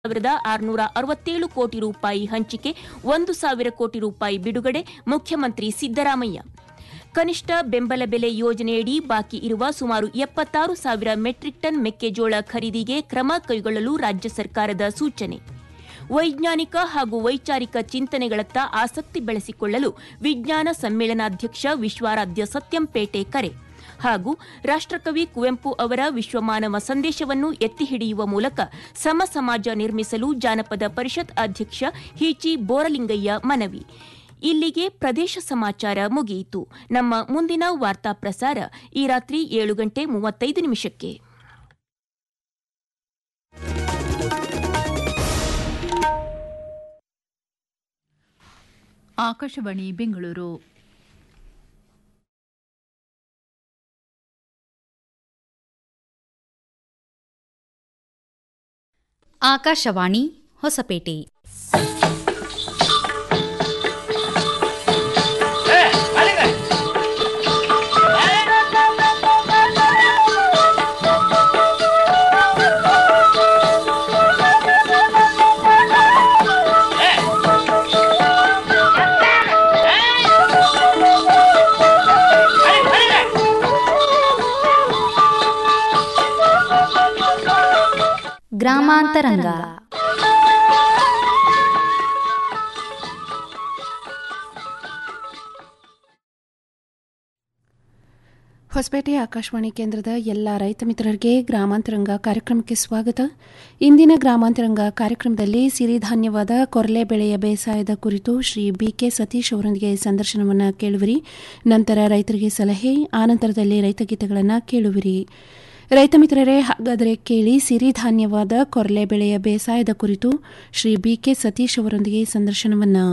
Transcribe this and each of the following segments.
ಸಾವಿರದ ಆರುನೂರ ಅರವತ್ತೇಳು ಕೋಟಿ ರೂಪಾಯಿ ಹಂಚಿಕೆ ಒಂದು ಸಾವಿರ ಕೋಟಿ ರೂಪಾಯಿ ಬಿಡುಗಡೆ ಮುಖ್ಯಮಂತ್ರಿ ಸಿದ್ದರಾಮಯ್ಯ ಕನಿಷ್ಠ ಬೆಂಬಲ ಬೆಲೆ ಯೋಜನೆಯಡಿ ಬಾಕಿ ಇರುವ ಸುಮಾರು ಎಪ್ಪತ್ತಾರು ಸಾವಿರ ಮೆಟ್ರಿಕ್ ಟನ್ ಮೆಕ್ಕೆಜೋಳ ಖರೀದಿಗೆ ಕ್ರಮ ಕೈಗೊಳ್ಳಲು ರಾಜ್ಯ ಸರ್ಕಾರದ ಸೂಚನೆ ವೈಜ್ಞಾನಿಕ ಹಾಗೂ ವೈಚಾರಿಕ ಚಿಂತನೆಗಳತ್ತ ಆಸಕ್ತಿ ಬೆಳೆಸಿಕೊಳ್ಳಲು ವಿಜ್ಞಾನ ಸಮ್ಮೇಳನಾಧ್ಯಕ್ಷ ವಿಶ್ವಾರಾಧ್ಯ ಸತ್ಯಂಪೇಟೆ ಕರೆ ಹಾಗೂ ರಾಷ್ಟ್ರಕವಿ ಕುವೆಂಪು ಅವರ ವಿಶ್ವಮಾನವ ಸಂದೇಶವನ್ನು ಎತ್ತಿ ಹಿಡಿಯುವ ಮೂಲಕ ಸಮ ಸಮಾಜ ನಿರ್ಮಿಸಲು ಜಾನಪದ ಪರಿಷತ್ ಅಧ್ಯಕ್ಷ ಹೀಚಿ ಬೋರಲಿಂಗಯ್ಯ ಮನವಿ ಇಲ್ಲಿಗೆ ಪ್ರದೇಶ ಸಮಾಚಾರ ಮುಗಿಯಿತು ನಮ್ಮ ಮುಂದಿನ ವಾರ್ತಾ ಪ್ರಸಾರ ಈ ರಾತ್ರಿ ಏಳು ಗಂಟೆ ಮೂವತ್ತೈದು ನಿಮಿಷಕ್ಕೆ ಆಕಾಶವಾಣಿ ಬೆಂಗಳೂರು ಆಕಾಶವಾಣಿ ಹೊಸಪೇಟೆ ಗ್ರಾಮಾಂತರಂಗ ಹೊಸಪೇಟೆ ಆಕಾಶವಾಣಿ ಕೇಂದ್ರದ ಎಲ್ಲ ರೈತ ಮಿತ್ರರಿಗೆ ಗ್ರಾಮಾಂತರಂಗ ಕಾರ್ಯಕ್ರಮಕ್ಕೆ ಸ್ವಾಗತ ಇಂದಿನ ಗ್ರಾಮಾಂತರಂಗ ಕಾರ್ಯಕ್ರಮದಲ್ಲಿ ಸಿರಿಧಾನ್ಯವಾದ ಕೊರಲೆ ಬೆಳೆಯ ಬೇಸಾಯದ ಕುರಿತು ಶ್ರೀ ಬಿಕೆ ಸತೀಶ್ ಅವರೊಂದಿಗೆ ಸಂದರ್ಶನವನ್ನು ಕೇಳುವಿರಿ ನಂತರ ರೈತರಿಗೆ ಸಲಹೆ ಆನಂತರದಲ್ಲಿ ರೈತ ಗೀತೆಗಳನ್ನು ಕೇಳುವಿರಿ ರೈತ ಮಿತ್ರರೇ ಹಾಗಾದರೆ ಕೇಳಿ ಸಿರಿಧಾನ್ಯವಾದ ಕೊರಲೆ ಬೆಳೆಯ ಬೇಸಾಯದ ಕುರಿತು ಶ್ರೀ ಬಿಕೆ ಸತೀಶ್ ಅವರೊಂದಿಗೆ ಸಂದರ್ಶನವನ್ನು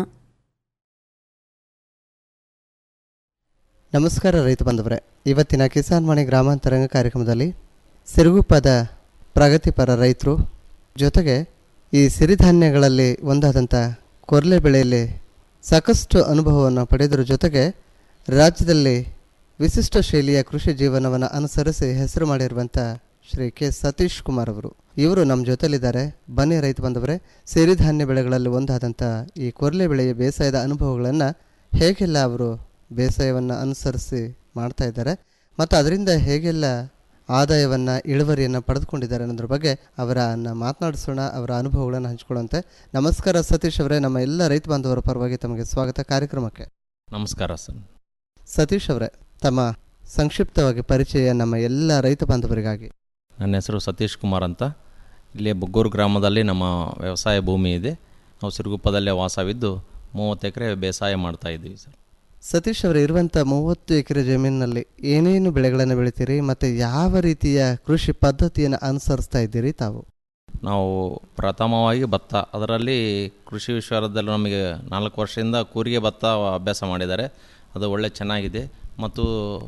ನಮಸ್ಕಾರ ರೈತ ಬಂಧುವರೇ ಇವತ್ತಿನ ಕಿಸಾನ್ ವಾಣಿ ಗ್ರಾಮಾಂತರಂಗ ಕಾರ್ಯಕ್ರಮದಲ್ಲಿ ಸಿರುಗುಪ್ಪದ ಪ್ರಗತಿಪರ ರೈತರು ಜೊತೆಗೆ ಈ ಸಿರಿಧಾನ್ಯಗಳಲ್ಲಿ ಒಂದಾದಂಥ ಕೊರ್ಲೆ ಬೆಳೆಯಲ್ಲಿ ಸಾಕಷ್ಟು ಅನುಭವವನ್ನು ಪಡೆದರ ಜೊತೆಗೆ ರಾಜ್ಯದಲ್ಲಿ ವಿಶಿಷ್ಟ ಶೈಲಿಯ ಕೃಷಿ ಜೀವನವನ್ನು ಅನುಸರಿಸಿ ಹೆಸರು ಮಾಡಿರುವಂಥ ಶ್ರೀ ಕೆ ಸತೀಶ್ ಕುಮಾರ್ ಅವರು ಇವರು ನಮ್ಮ ಜೊತೆಲಿದ್ದಾರೆ ಬನ್ನಿ ರೈತ ಬಂದವರೇ ಸಿರಿಧಾನ್ಯ ಬೆಳೆಗಳಲ್ಲಿ ಒಂದಾದಂಥ ಈ ಕೊರ್ಲೆ ಬೆಳೆಯ ಬೇಸಾಯದ ಅನುಭವಗಳನ್ನು ಹೇಗೆಲ್ಲ ಅವರು ಬೇಸಾಯವನ್ನು ಅನುಸರಿಸಿ ಮಾಡ್ತಾ ಇದ್ದಾರೆ ಮತ್ತು ಅದರಿಂದ ಹೇಗೆಲ್ಲ ಆದಾಯವನ್ನು ಇಳುವರಿಯನ್ನು ಪಡೆದುಕೊಂಡಿದ್ದಾರೆ ಅನ್ನೋದ್ರ ಬಗ್ಗೆ ಅವರನ್ನು ಮಾತನಾಡಿಸೋಣ ಅವರ ಅನುಭವಗಳನ್ನು ಹಂಚಿಕೊಳ್ಳುವಂತೆ ನಮಸ್ಕಾರ ಸತೀಶ್ ಅವರೇ ನಮ್ಮ ಎಲ್ಲ ರೈತ ಬಾಂಧವರ ಪರವಾಗಿ ತಮಗೆ ಸ್ವಾಗತ ಕಾರ್ಯಕ್ರಮಕ್ಕೆ ನಮಸ್ಕಾರ ಸರ್ ಸತೀಶ್ ಅವರೇ ತಮ್ಮ ಸಂಕ್ಷಿಪ್ತವಾಗಿ ಪರಿಚಯ ನಮ್ಮ ಎಲ್ಲ ರೈತ ಬಾಂಧವರಿಗಾಗಿ ನನ್ನ ಹೆಸರು ಸತೀಶ್ ಕುಮಾರ್ ಅಂತ ಇಲ್ಲಿ ಬುಗ್ಗೂರು ಗ್ರಾಮದಲ್ಲಿ ನಮ್ಮ ವ್ಯವಸಾಯ ಭೂಮಿ ಇದೆ ನಾವು ಸಿರುಗುಪ್ಪದಲ್ಲೇ ವಾಸವಿದ್ದು ಮೂವತ್ತು ಎಕರೆ ಬೇಸಾಯ ಮಾಡ್ತಾ ಇದ್ದೀವಿ ಸರ್ ಸತೀಶ್ ಅವರು ಇರುವಂಥ ಮೂವತ್ತು ಎಕರೆ ಜಮೀನಿನಲ್ಲಿ ಏನೇನು ಬೆಳೆಗಳನ್ನು ಬೆಳಿತೀರಿ ಮತ್ತು ಯಾವ ರೀತಿಯ ಕೃಷಿ ಪದ್ಧತಿಯನ್ನು ಅನುಸರಿಸ್ತಾ ಇದ್ದೀರಿ ತಾವು ನಾವು ಪ್ರಥಮವಾಗಿ ಭತ್ತ ಅದರಲ್ಲಿ ಕೃಷಿ ವಿಶ್ವವಿದ್ಯಾಲಯ ನಮಗೆ ನಾಲ್ಕು ವರ್ಷದಿಂದ ಕೂರಿಗೆ ಭತ್ತ ಅಭ್ಯಾಸ ಮಾಡಿದ್ದಾರೆ ಅದು ಒಳ್ಳೆ ಚೆನ್ನಾಗಿದೆ ಮತ್ತು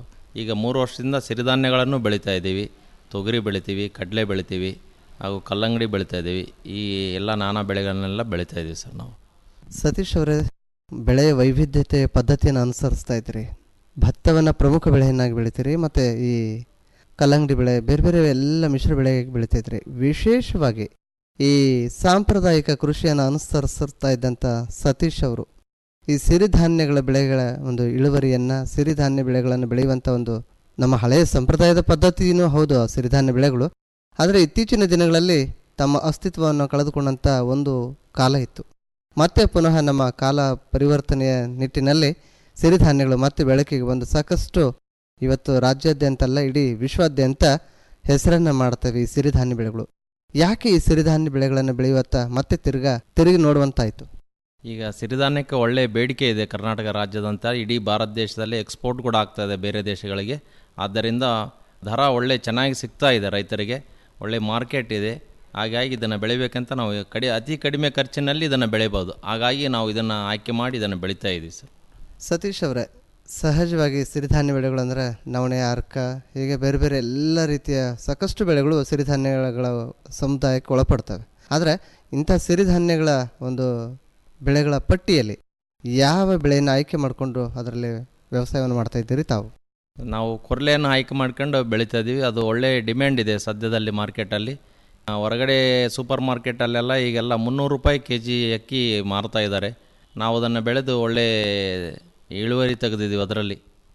ಈಗ ಮೂರು ವರ್ಷದಿಂದ ಸಿರಿಧಾನ್ಯಗಳನ್ನು ಬೆಳೀತಾ ಇದ್ದೀವಿ ತೊಗರಿ ಬೆಳಿತೀವಿ ಕಡಲೆ ಬೆಳಿತೀವಿ ಹಾಗೂ ಕಲ್ಲಂಗಡಿ ಬೆಳೀತಾ ಇದ್ದೀವಿ ಈ ಎಲ್ಲ ನಾನಾ ಬೆಳೆಗಳನ್ನೆಲ್ಲ ಬೆಳೀತಾ ಇದ್ದೀವಿ ಸರ್ ನಾವು ಸತೀಶ್ ಅವರೇ ಬೆಳೆಯ ವೈವಿಧ್ಯತೆ ಪದ್ಧತಿಯನ್ನು ಅನುಸರಿಸ್ತಾ ಇದ್ದೀರಿ ಭತ್ತವನ್ನು ಪ್ರಮುಖ ಬೆಳೆಯನ್ನಾಗಿ ಬೆಳಿತೀರಿ ಮತ್ತು ಈ ಕಲ್ಲಂಗಡಿ ಬೆಳೆ ಬೇರೆ ಬೇರೆ ಎಲ್ಲ ಮಿಶ್ರ ಬೆಳೆ ಬೆಳಿತಾ ಇದ್ರಿ ವಿಶೇಷವಾಗಿ ಈ ಸಾಂಪ್ರದಾಯಿಕ ಕೃಷಿಯನ್ನು ಅನುಸರಿಸ್ತಾ ಇದ್ದಂಥ ಸತೀಶ್ ಅವರು ಈ ಸಿರಿಧಾನ್ಯಗಳ ಬೆಳೆಗಳ ಒಂದು ಇಳುವರಿಯನ್ನು ಸಿರಿಧಾನ್ಯ ಬೆಳೆಗಳನ್ನು ಬೆಳೆಯುವಂಥ ಒಂದು ನಮ್ಮ ಹಳೆಯ ಸಂಪ್ರದಾಯದ ಪದ್ಧತಿಯೂ ಹೌದು ಆ ಸಿರಿಧಾನ್ಯ ಬೆಳೆಗಳು ಆದರೆ ಇತ್ತೀಚಿನ ದಿನಗಳಲ್ಲಿ ತಮ್ಮ ಅಸ್ತಿತ್ವವನ್ನು ಕಳೆದುಕೊಂಡಂಥ ಒಂದು ಕಾಲ ಇತ್ತು ಮತ್ತೆ ಪುನಃ ನಮ್ಮ ಕಾಲ ಪರಿವರ್ತನೆಯ ನಿಟ್ಟಿನಲ್ಲಿ ಸಿರಿಧಾನ್ಯಗಳು ಮತ್ತೆ ಬೆಳಕಿಗೆ ಬಂದು ಸಾಕಷ್ಟು ಇವತ್ತು ರಾಜ್ಯಾದ್ಯಂತ ಅಲ್ಲ ಇಡೀ ವಿಶ್ವಾದ್ಯಂತ ಹೆಸರನ್ನು ಮಾಡ್ತವೆ ಈ ಸಿರಿಧಾನ್ಯ ಬೆಳೆಗಳು ಯಾಕೆ ಈ ಸಿರಿಧಾನ್ಯ ಬೆಳೆಗಳನ್ನು ಬೆಳೆಯುವತ್ತ ಮತ್ತೆ ತಿರ್ಗಾ ತಿರುಗಿ ನೋಡುವಂತಾಯಿತು ಈಗ ಸಿರಿಧಾನ್ಯಕ್ಕೆ ಒಳ್ಳೆಯ ಬೇಡಿಕೆ ಇದೆ ಕರ್ನಾಟಕ ರಾಜ್ಯದಂತ ಇಡೀ ಭಾರತ ದೇಶದಲ್ಲಿ ಎಕ್ಸ್ಪೋರ್ಟ್ ಕೂಡ ಆಗ್ತಾ ಇದೆ ಬೇರೆ ದೇಶಗಳಿಗೆ ಆದ್ದರಿಂದ ದರ ಒಳ್ಳೆ ಚೆನ್ನಾಗಿ ಸಿಗ್ತಾ ಇದೆ ರೈತರಿಗೆ ಒಳ್ಳೆ ಮಾರ್ಕೆಟ್ ಇದೆ ಹಾಗಾಗಿ ಇದನ್ನು ಬೆಳಿಬೇಕಂತ ನಾವು ಕಡಿ ಅತಿ ಕಡಿಮೆ ಖರ್ಚಿನಲ್ಲಿ ಇದನ್ನು ಬೆಳಿಬೋದು ಹಾಗಾಗಿ ನಾವು ಇದನ್ನು ಆಯ್ಕೆ ಮಾಡಿ ಇದನ್ನು ಬೆಳೀತಾ ಇದ್ದೀವಿ ಸರ್ ಸತೀಶ್ ಅವರೇ ಸಹಜವಾಗಿ ಸಿರಿಧಾನ್ಯ ಬೆಳೆಗಳು ಅಂದರೆ ನವಣೆ ಅರ್ಕ ಹೀಗೆ ಬೇರೆ ಬೇರೆ ಎಲ್ಲ ರೀತಿಯ ಸಾಕಷ್ಟು ಬೆಳೆಗಳು ಸಿರಿಧಾನ್ಯಗಳ ಸಮುದಾಯಕ್ಕೆ ಒಳಪಡ್ತವೆ ಆದರೆ ಇಂಥ ಸಿರಿಧಾನ್ಯಗಳ ಒಂದು ಬೆಳೆಗಳ ಪಟ್ಟಿಯಲ್ಲಿ ಯಾವ ಬೆಳೆಯನ್ನು ಆಯ್ಕೆ ಮಾಡಿಕೊಂಡು ಅದರಲ್ಲಿ ವ್ಯವಸಾಯವನ್ನು ಮಾಡ್ತಾ ಇದ್ದೀರಿ ತಾವು ನಾವು ಕೊರ್ಲೆಯನ್ನು ಆಯ್ಕೆ ಮಾಡ್ಕೊಂಡು ಬೆಳೀತಾ ಇದ್ದೀವಿ ಅದು ಒಳ್ಳೆ ಡಿಮ್ಯಾಂಡ್ ಇದೆ ಸದ್ಯದಲ್ಲಿ ಮಾರ್ಕೆಟಲ್ಲಿ ಆ, ಹೊರಗಡೆ ಸೂಪರ್ ಮಾರ್ಕೆಟಲ್ಲೆಲ್ಲ ಈಗೆಲ್ಲ ಮುನ್ನೂರು ರೂಪಾಯಿ ಕೆ ಜಿ ಅಕ್ಕಿ ಮಾರ್ತಾ ಇದ್ದಾರೆ ನಾವು ಅದನ್ನು ಬೆಳೆದು ಒಳ್ಳೆ ಇಳುವರಿ ತೆಗೆದಿದ್ದೀವಿ ಅದರಲ್ಲಿ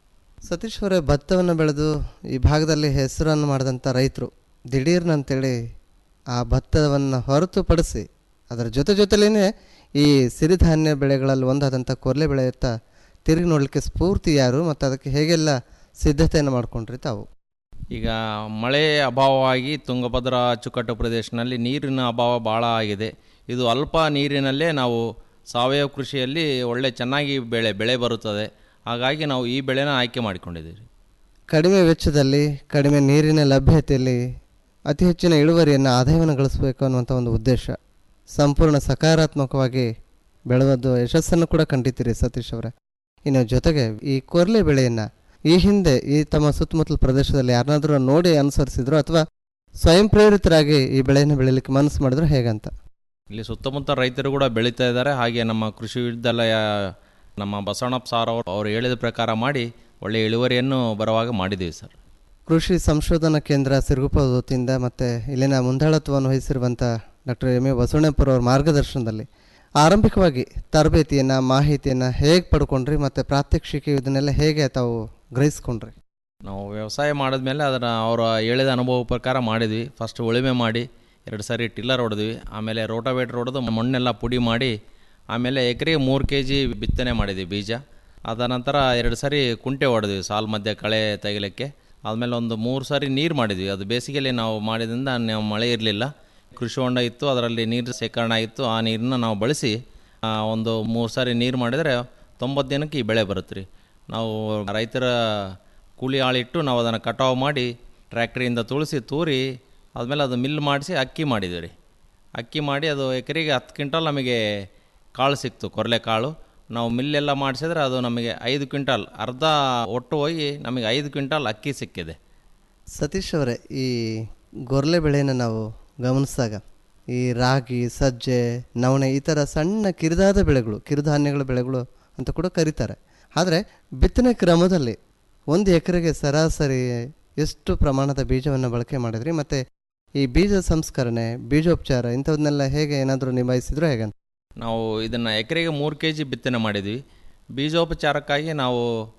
ಸತೀಶ್ ಅವರೇ ಭತ್ತವನ್ನು ಬೆಳೆದು ಈ ಭಾಗದಲ್ಲಿ ಹೆಸರನ್ನು ಮಾಡಿದಂಥ ರೈತರು ದಿಢೀರ್ನಂತೇಳಿ ಆ ಭತ್ತವನ್ನು ಹೊರತುಪಡಿಸಿ ಅದರ ಜೊತೆ ಜೊತೆಲೇ ಈ ಸಿರಿಧಾನ್ಯ ಬೆಳೆಗಳಲ್ಲಿ ಒಂದಾದಂಥ ಕೊರ್ಲೆ ಬೆಳೆಯುತ್ತಾ ತಿರುಗಿ ನೋಡಲಿಕ್ಕೆ ಸ್ಫೂರ್ತಿ ಯಾರು ಮತ್ತು ಅದಕ್ಕೆ ಹೇಗೆಲ್ಲ ಸಿದ್ಧತೆಯನ್ನು ಮಾಡ್ಕೊಂಡ್ರಿ ತಾವು ಈಗ ಮಳೆ ಅಭಾವವಾಗಿ ತುಂಗಭದ್ರಾ ಅಚ್ಚುಕಟ್ಟು ಪ್ರದೇಶದಲ್ಲಿ ನೀರಿನ ಅಭಾವ ಭಾಳ ಆಗಿದೆ ಇದು ಅಲ್ಪ ನೀರಿನಲ್ಲೇ ನಾವು ಸಾವಯವ ಕೃಷಿಯಲ್ಲಿ ಒಳ್ಳೆ ಚೆನ್ನಾಗಿ ಬೆಳೆ ಬೆಳೆ ಬರುತ್ತದೆ ಹಾಗಾಗಿ ನಾವು ಈ ಬೆಳೆನ ಆಯ್ಕೆ ಮಾಡಿಕೊಂಡಿದ್ದೀವಿ ಕಡಿಮೆ ವೆಚ್ಚದಲ್ಲಿ ಕಡಿಮೆ ನೀರಿನ ಲಭ್ಯತೆಯಲ್ಲಿ ಅತಿ ಹೆಚ್ಚಿನ ಇಳುವರಿಯನ್ನು ಆದಾಯವನ್ನು ಗಳಿಸಬೇಕು ಅನ್ನುವಂಥ ಒಂದು ಉದ್ದೇಶ ಸಂಪೂರ್ಣ ಸಕಾರಾತ್ಮಕವಾಗಿ ಬೆಳೆಯೋದು ಯಶಸ್ಸನ್ನು ಕೂಡ ಕಂಡಿದ್ದೀರಿ ಸತೀಶ್ ಅವರೇ ಇನ್ನು ಜೊತೆಗೆ ಈ ಕೊರ್ಲೆ ಬೆಳೆಯನ್ನು ಈ ಹಿಂದೆ ಈ ತಮ್ಮ ಸುತ್ತಮುತ್ತಲ ಪ್ರದೇಶದಲ್ಲಿ ಯಾರನ್ನಾದರೂ ನೋಡಿ ಅನುಸರಿಸಿದ್ರು ಅಥವಾ ಸ್ವಯಂ ಪ್ರೇರಿತರಾಗಿ ಈ ಬೆಳೆಯನ್ನು ಬೆಳೀಲಿಕ್ಕೆ ಮನಸ್ಸು ಮಾಡಿದ್ರು ಹೇಗಂತ ಇಲ್ಲಿ ಸುತ್ತಮುತ್ತ ರೈತರು ಕೂಡ ಬೆಳೀತಾ ಇದ್ದಾರೆ ಹಾಗೆ ನಮ್ಮ ಕೃಷಿ ವಿದ್ಯಾಲಯ ನಮ್ಮ ಬಸವಣ್ಣಪ್ಪ ಸಾರ್ ಅವರು ಅವ್ರು ಹೇಳಿದ ಪ್ರಕಾರ ಮಾಡಿ ಒಳ್ಳೆಯ ಇಳುವರಿಯನ್ನು ಬರುವಾಗ ಮಾಡಿದ್ದೀವಿ ಸರ್ ಕೃಷಿ ಸಂಶೋಧನಾ ಕೇಂದ್ರ ಸಿರುಗುಪ್ಪ ವತಿಯಿಂದ ಮತ್ತು ಇಲ್ಲಿನ ಮುಂದಾಳತ್ವವನ್ನು ವಹಿಸಿರುವಂಥ ಡಾಕ್ಟರ್ ಎಮ್ ಎ ಬಸವಣ್ಣಪ್ಪರವ್ರ ಮಾರ್ಗದರ್ಶನದಲ್ಲಿ ಆರಂಭಿಕವಾಗಿ ತರಬೇತಿಯನ್ನು ಮಾಹಿತಿಯನ್ನು ಹೇಗೆ ಪಡ್ಕೊಂಡ್ರಿ ಮತ್ತು ಪ್ರಾತ್ಯಕ್ಷಿಕೆ ಇದನ್ನೆಲ್ಲ ಹೇಗೆ ತಾವು ಗ್ರಹಿಸ್ಕೊಂಡ್ರಿ ನಾವು ವ್ಯವಸಾಯ ಮಾಡಿದ್ಮೇಲೆ ಅದನ್ನು ಅವರ ಹೇಳಿದ ಅನುಭವ ಪ್ರಕಾರ ಮಾಡಿದ್ವಿ ಫಸ್ಟ್ ಉಳುಮೆ ಮಾಡಿ ಎರಡು ಸಾರಿ ಟಿಲ್ಲರ್ ಹೊಡೆದ್ವಿ ಆಮೇಲೆ ರೋಟಾವೇಟ್ರ್ ಹೊಡೆದು ಮಣ್ಣೆಲ್ಲ ಪುಡಿ ಮಾಡಿ ಆಮೇಲೆ ಎಕರೆಗೆ ಮೂರು ಕೆ ಜಿ ಬಿತ್ತನೆ ಮಾಡಿದ್ವಿ ಬೀಜ ಅದ ನಂತರ ಎರಡು ಸಾರಿ ಕುಂಟೆ ಹೊಡೆದ್ವಿ ಸಾಲು ಮಧ್ಯೆ ಕಳೆ ತೆಗಿಲಿಕ್ಕೆ ಆದಮೇಲೆ ಒಂದು ಮೂರು ಸಾರಿ ನೀರು ಮಾಡಿದ್ವಿ ಅದು ಬೇಸಿಗೆಯಲ್ಲಿ ನಾವು ಮಾಡಿದ್ರಿಂದ ನಾವು ಮಳೆ ಇರಲಿಲ್ಲ ಕೃಷಿ ಹೊಂಡ ಇತ್ತು ಅದರಲ್ಲಿ ನೀರು ಶೇಖರಣೆ ಆಗಿತ್ತು ಆ ನೀರನ್ನ ನಾವು ಬಳಸಿ ಆ, ಒಂದು ಮೂರು ಸಾರಿ ನೀರು ಮಾಡಿದರೆ ತೊಂಬತ್ತು ದಿನಕ್ಕೆ ಈ ಬೆಳೆ ಬರುತ್ತೆ ರೀ ನಾವು ರೈತರ ಕೂಲಿ ಆಳಿಟ್ಟು ನಾವು ಅದನ್ನು ಕಟಾವು ಮಾಡಿ ಟ್ರ್ಯಾಕ್ಟ್ರಿಯಿಂದ ತುಳಿಸಿ ತೂರಿ ಆದಮೇಲೆ ಅದು ಮಿಲ್ ಮಾಡಿಸಿ ಅಕ್ಕಿ ಮಾಡಿದ್ವಿ ರೀ ಅಕ್ಕಿ ಮಾಡಿ ಅದು ಎಕರೆಗೆ ಹತ್ತು ಕ್ವಿಂಟಲ್ ನಮಗೆ ಕಾಳು ಸಿಕ್ತು ಕೊರಲೆ ಕಾಳು ನಾವು ಮಿಲ್ಲೆಲ್ಲ ಮಾಡಿಸಿದ್ರೆ ಅದು ನಮಗೆ ಐದು ಕ್ವಿಂಟಲ್ ಅರ್ಧ ಒಟ್ಟು ಹೋಗಿ ನಮಗೆ ಐದು ಕ್ವಿಂಟಲ್ ಅಕ್ಕಿ ಸಿಕ್ಕಿದೆ ಸತೀಶ್ ಅವರೇ ಈ ಗೊರ್ಲೆ ಬೆಳೆಯನ್ನು ನಾವು ಗಮನಿಸಿದಾಗ ಈ ರಾಗಿ ಸಜ್ಜೆ ನವಣೆ ಈ ಥರ ಸಣ್ಣ ಕಿರಿದಾದ ಬೆಳೆಗಳು ಕಿರುಧಾನ್ಯಗಳ ಬೆಳೆಗಳು ಅಂತ ಕೂಡ ಕರೀತಾರೆ ಆದರೆ ಬಿತ್ತನೆ ಕ್ರಮದಲ್ಲಿ ಒಂದು ಎಕರೆಗೆ ಸರಾಸರಿ ಎಷ್ಟು ಪ್ರಮಾಣದ ಬೀಜವನ್ನು ಬಳಕೆ ಮಾಡಿದ್ರಿ ಮತ್ತು ಈ ಬೀಜ ಸಂಸ್ಕರಣೆ ಬೀಜೋಪಚಾರ ಇಂಥವನ್ನೆಲ್ಲ ಹೇಗೆ ಏನಾದರೂ ನಿಭಾಯಿಸಿದ್ರು ಹೇಗಂತ ನಾವು ಇದನ್ನು ಎಕರೆಗೆ ಮೂರು ಕೆ ಜಿ ಬಿತ್ತನೆ ಮಾಡಿದ್ವಿ ಬೀಜೋಪಚಾರಕ್ಕಾಗಿ ನಾವು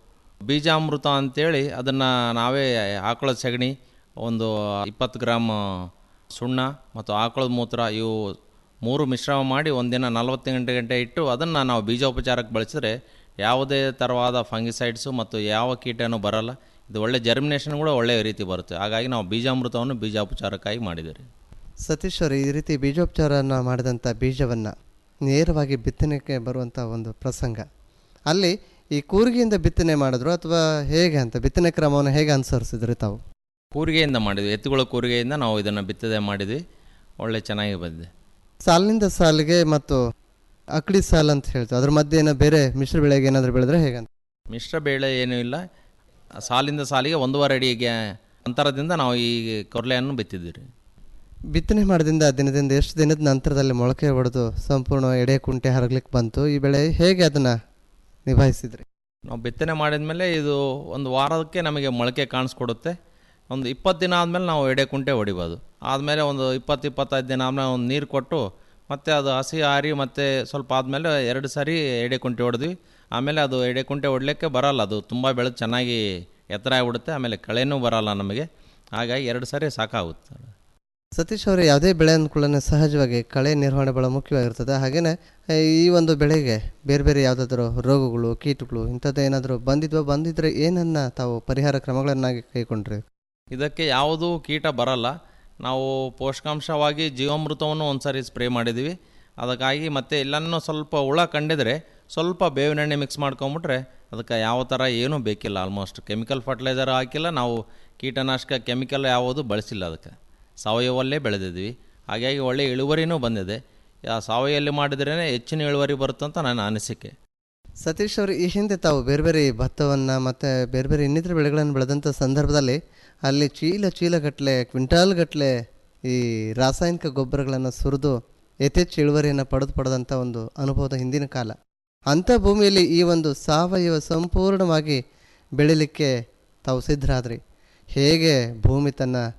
ಬೀಜಾಮೃತ ಅಂತೇಳಿ ಅದನ್ನು ನಾವೇ ಆಕಳದ ಸಗಣಿ ಒಂದು ಇಪ್ಪತ್ತು ಗ್ರಾಮ್ ಸುಣ್ಣ ಮತ್ತು ಆಕಳದ ಮೂತ್ರ ಇವು ಮೂರು ಮಿಶ್ರಣ ಮಾಡಿ ಒಂದಿನ ನಲವತ್ತು ಗಂಟೆ ಗಂಟೆ ಇಟ್ಟು ಅದನ್ನು ನಾವು ಬೀಜೋಪಚಾರಕ್ಕೆ ಬಳಸಿದ್ರೆ ಯಾವುದೇ ಥರವಾದ ಫಂಗಿಸೈಡ್ಸು ಮತ್ತು ಯಾವ ಕೀಟನೂ ಬರಲ್ಲ ಇದು ಒಳ್ಳೆ ಜರ್ಮಿನೇಷನ್ ಕೂಡ ಒಳ್ಳೆಯ ರೀತಿ ಬರುತ್ತೆ ಹಾಗಾಗಿ ನಾವು ಬೀಜಾಮೃತವನ್ನು ಬೀಜೋಪಚಾರಕ್ಕಾಗಿ ಮಾಡಿದ್ದೀವಿ ಸತೀಶ್ ಅವರು ಈ ರೀತಿ ಬೀಜೋಪಚಾರನ ಮಾಡಿದಂಥ ಬೀಜವನ್ನು ನೇರವಾಗಿ ಬಿತ್ತನೆಗೆ ಬರುವಂಥ ಒಂದು ಪ್ರಸಂಗ ಅಲ್ಲಿ ಈ ಕೂರಿಗೆಯಿಂದ ಬಿತ್ತನೆ ಮಾಡಿದ್ರು ಅಥವಾ ಹೇಗೆ ಅಂತ ಬಿತ್ತನೆ ಕ್ರಮವನ್ನು ಹೇಗೆ ಅನುಸರಿಸಿದ್ರಿ ತಾವು ಕೂರಿಗೆಯಿಂದ ಮಾಡಿದ್ವಿ ಎತ್ತುಗಳ ಕೂರಿಗೆಯಿಂದ ನಾವು ಇದನ್ನು ಬಿತ್ತನೆ ಮಾಡಿದ್ವಿ ಒಳ್ಳೆ ಚೆನ್ನಾಗಿ ಬಂದಿದೆ ಸಾಲಿನಿಂದ ಸಾಲಿಗೆ ಮತ್ತು ಅಕಡಿ ಸಾಲ್ ಅಂತ ಹೇಳ್ತೀವಿ ಅದ್ರ ಮಧ್ಯೆ ಏನೋ ಬೇರೆ ಮಿಶ್ರ ಬೆಳೆಗೆ ಏನಾದರೂ ಬೆಳೆದ್ರೆ ಹೇಗಂತ ಮಿಶ್ರ ಬೇಳೆ ಏನೂ ಇಲ್ಲ ಸಾಲಿಂದ ಸಾಲಿಗೆ ಒಂದೂವರೆ ಅಡಿಗೆ ಅಂತರದಿಂದ ನಾವು ಈ ಕೊರ್ಲೆಯನ್ನು ಬಿತ್ತಿದ್ವಿ ರೀ ಬಿತ್ತನೆ ಮಾಡಿದಿಂದ ದಿನದಿಂದ ಎಷ್ಟು ದಿನದ ನಂತರದಲ್ಲಿ ಮೊಳಕೆ ಹೊಡೆದು ಸಂಪೂರ್ಣ ಎಡೆ ಕುಂಟೆ ಹರಗ್ಲಿಕ್ಕೆ ಬಂತು ಈ ಬೆಳೆ ಹೇಗೆ ಅದನ್ನು ನಿಭಾಯಿಸಿದ್ರಿ ನಾವು ಬಿತ್ತನೆ ಮಾಡಿದ್ಮೇಲೆ ಇದು ಒಂದು ವಾರಕ್ಕೆ ನಮಗೆ ಮೊಳಕೆ ಕಾಣಿಸ್ಕೊಡುತ್ತೆ ಒಂದು ಇಪ್ಪತ್ತು ದಿನ ಆದಮೇಲೆ ನಾವು ಎಡೆ ಕುಂಟೆ ಹೊಡಿಬೋದು ಆದಮೇಲೆ ಒಂದು ಇಪ್ಪತ್ತು ಇಪ್ಪತ್ತೈದು ದಿನ ಆದಮೇಲೆ ಒಂದು ನೀರು ಕೊಟ್ಟು ಮತ್ತು ಅದು ಹಸಿ ಆರಿ ಮತ್ತು ಸ್ವಲ್ಪ ಆದಮೇಲೆ ಎರಡು ಸಾರಿ ಎಡೆ ಕುಂಟೆ ಹೊಡೆದ್ವಿ ಆಮೇಲೆ ಅದು ಎಡೆ ಕುಂಟೆ ಹೊಡ್ಲಿಕ್ಕೆ ಬರಲ್ಲ ಅದು ತುಂಬ ಬೆಳೆದು ಚೆನ್ನಾಗಿ ಎತ್ತರ ಆಗಿಬಿಡುತ್ತೆ ಆಮೇಲೆ ಕಳೆನೂ ಬರಲ್ಲ ನಮಗೆ ಹಾಗಾಗಿ ಎರಡು ಸಾರಿ ಸಾಕಾಗುತ್ತೆ ಸತೀಶ್ ಅವರು ಯಾವುದೇ ಬೆಳೆ ಅಂದ್ಕೊಳ್ಳೆ ಸಹಜವಾಗಿ ಕಳೆ ನಿರ್ವಹಣೆ ಭಾಳ ಮುಖ್ಯವಾಗಿರ್ತದೆ ಹಾಗೆಯೇ ಈ ಒಂದು ಬೆಳೆಗೆ ಬೇರೆ ಬೇರೆ ಯಾವುದಾದ್ರೂ ರೋಗಗಳು ಕೀಟಗಳು ಇಂಥದ್ದು ಏನಾದರೂ ಬಂದಿದ್ವಾ ಬಂದಿದ್ರೆ ಏನನ್ನ ತಾವು ಪರಿಹಾರ ಕ್ರಮಗಳನ್ನಾಗಿ ಕೈಗೊಂಡ್ರಿ ಇದಕ್ಕೆ ಯಾವುದೂ ಕೀಟ ಬರಲ್ಲ ನಾವು ಪೋಷಕಾಂಶವಾಗಿ ಜೀವಾಮೃತವನ್ನು ಒಂದು ಸಾರಿ ಸ್ಪ್ರೇ ಮಾಡಿದ್ದೀವಿ ಅದಕ್ಕಾಗಿ ಮತ್ತೆ ಎಲ್ಲನೂ ಸ್ವಲ್ಪ ಹುಳ ಕಂಡಿದ್ರೆ ಸ್ವಲ್ಪ ಬೇವಿನ ಎಣ್ಣೆ ಮಿಕ್ಸ್ ಮಾಡ್ಕೊಂಬಿಟ್ರೆ ಅದಕ್ಕೆ ಯಾವ ಥರ ಏನೂ ಬೇಕಿಲ್ಲ ಆಲ್ಮೋಸ್ಟ್ ಕೆಮಿಕಲ್ ಫರ್ಟಿಲೈಸರ್ ಹಾಕಿಲ್ಲ ನಾವು ಕೀಟನಾಶಕ ಕೆಮಿಕಲ್ ಯಾವುದು ಬಳಸಿಲ್ಲ ಅದಕ್ಕೆ ಸಾವಯವಲ್ಲೇ ಬೆಳೆದಿದ್ವಿ ಹಾಗಾಗಿ ಒಳ್ಳೆಯ ಇಳುವರಿನೂ ಬಂದಿದೆ ಆ ಸಾವಯವಲ್ಲಿ ಮಾಡಿದ್ರೇ ಹೆಚ್ಚಿನ ಇಳುವರಿ ಬರುತ್ತಂತ ನನ್ನ ಅನಿಸಿಕೆ ಸತೀಶ್ ಅವರು ಈ ಹಿಂದೆ ತಾವು ಬೇರೆ ಬೇರೆ ಭತ್ತವನ್ನು ಮತ್ತು ಬೇರೆ ಬೇರೆ ಇನ್ನಿತರ ಬೆಳೆಗಳನ್ನು ಬೆಳೆದಂಥ ಸಂದರ್ಭದಲ್ಲಿ ಅಲ್ಲಿ ಚೀಲ ಚೀಲಗಟ್ಟಲೆ ಕ್ವಿಂಟಾಲ್ ಗಟ್ಟಲೆ ಈ ರಾಸಾಯನಿಕ ಗೊಬ್ಬರಗಳನ್ನು ಸುರಿದು ಯಥೇಚ್ಛ ಇಳುವರಿಯನ್ನು ಪಡೆದು ಪಡೆದಂಥ ಒಂದು ಅನುಭವದ ಹಿಂದಿನ ಕಾಲ ಅಂಥ ಭೂಮಿಯಲ್ಲಿ ಈ ಒಂದು ಸಾವಯವ ಸಂಪೂರ್ಣವಾಗಿ ಬೆಳಿಲಿಕ್ಕೆ ತಾವು ಸಿದ್ಧರಾದ್ರಿ ಹೇಗೆ ಭೂಮಿ ತನ್ನ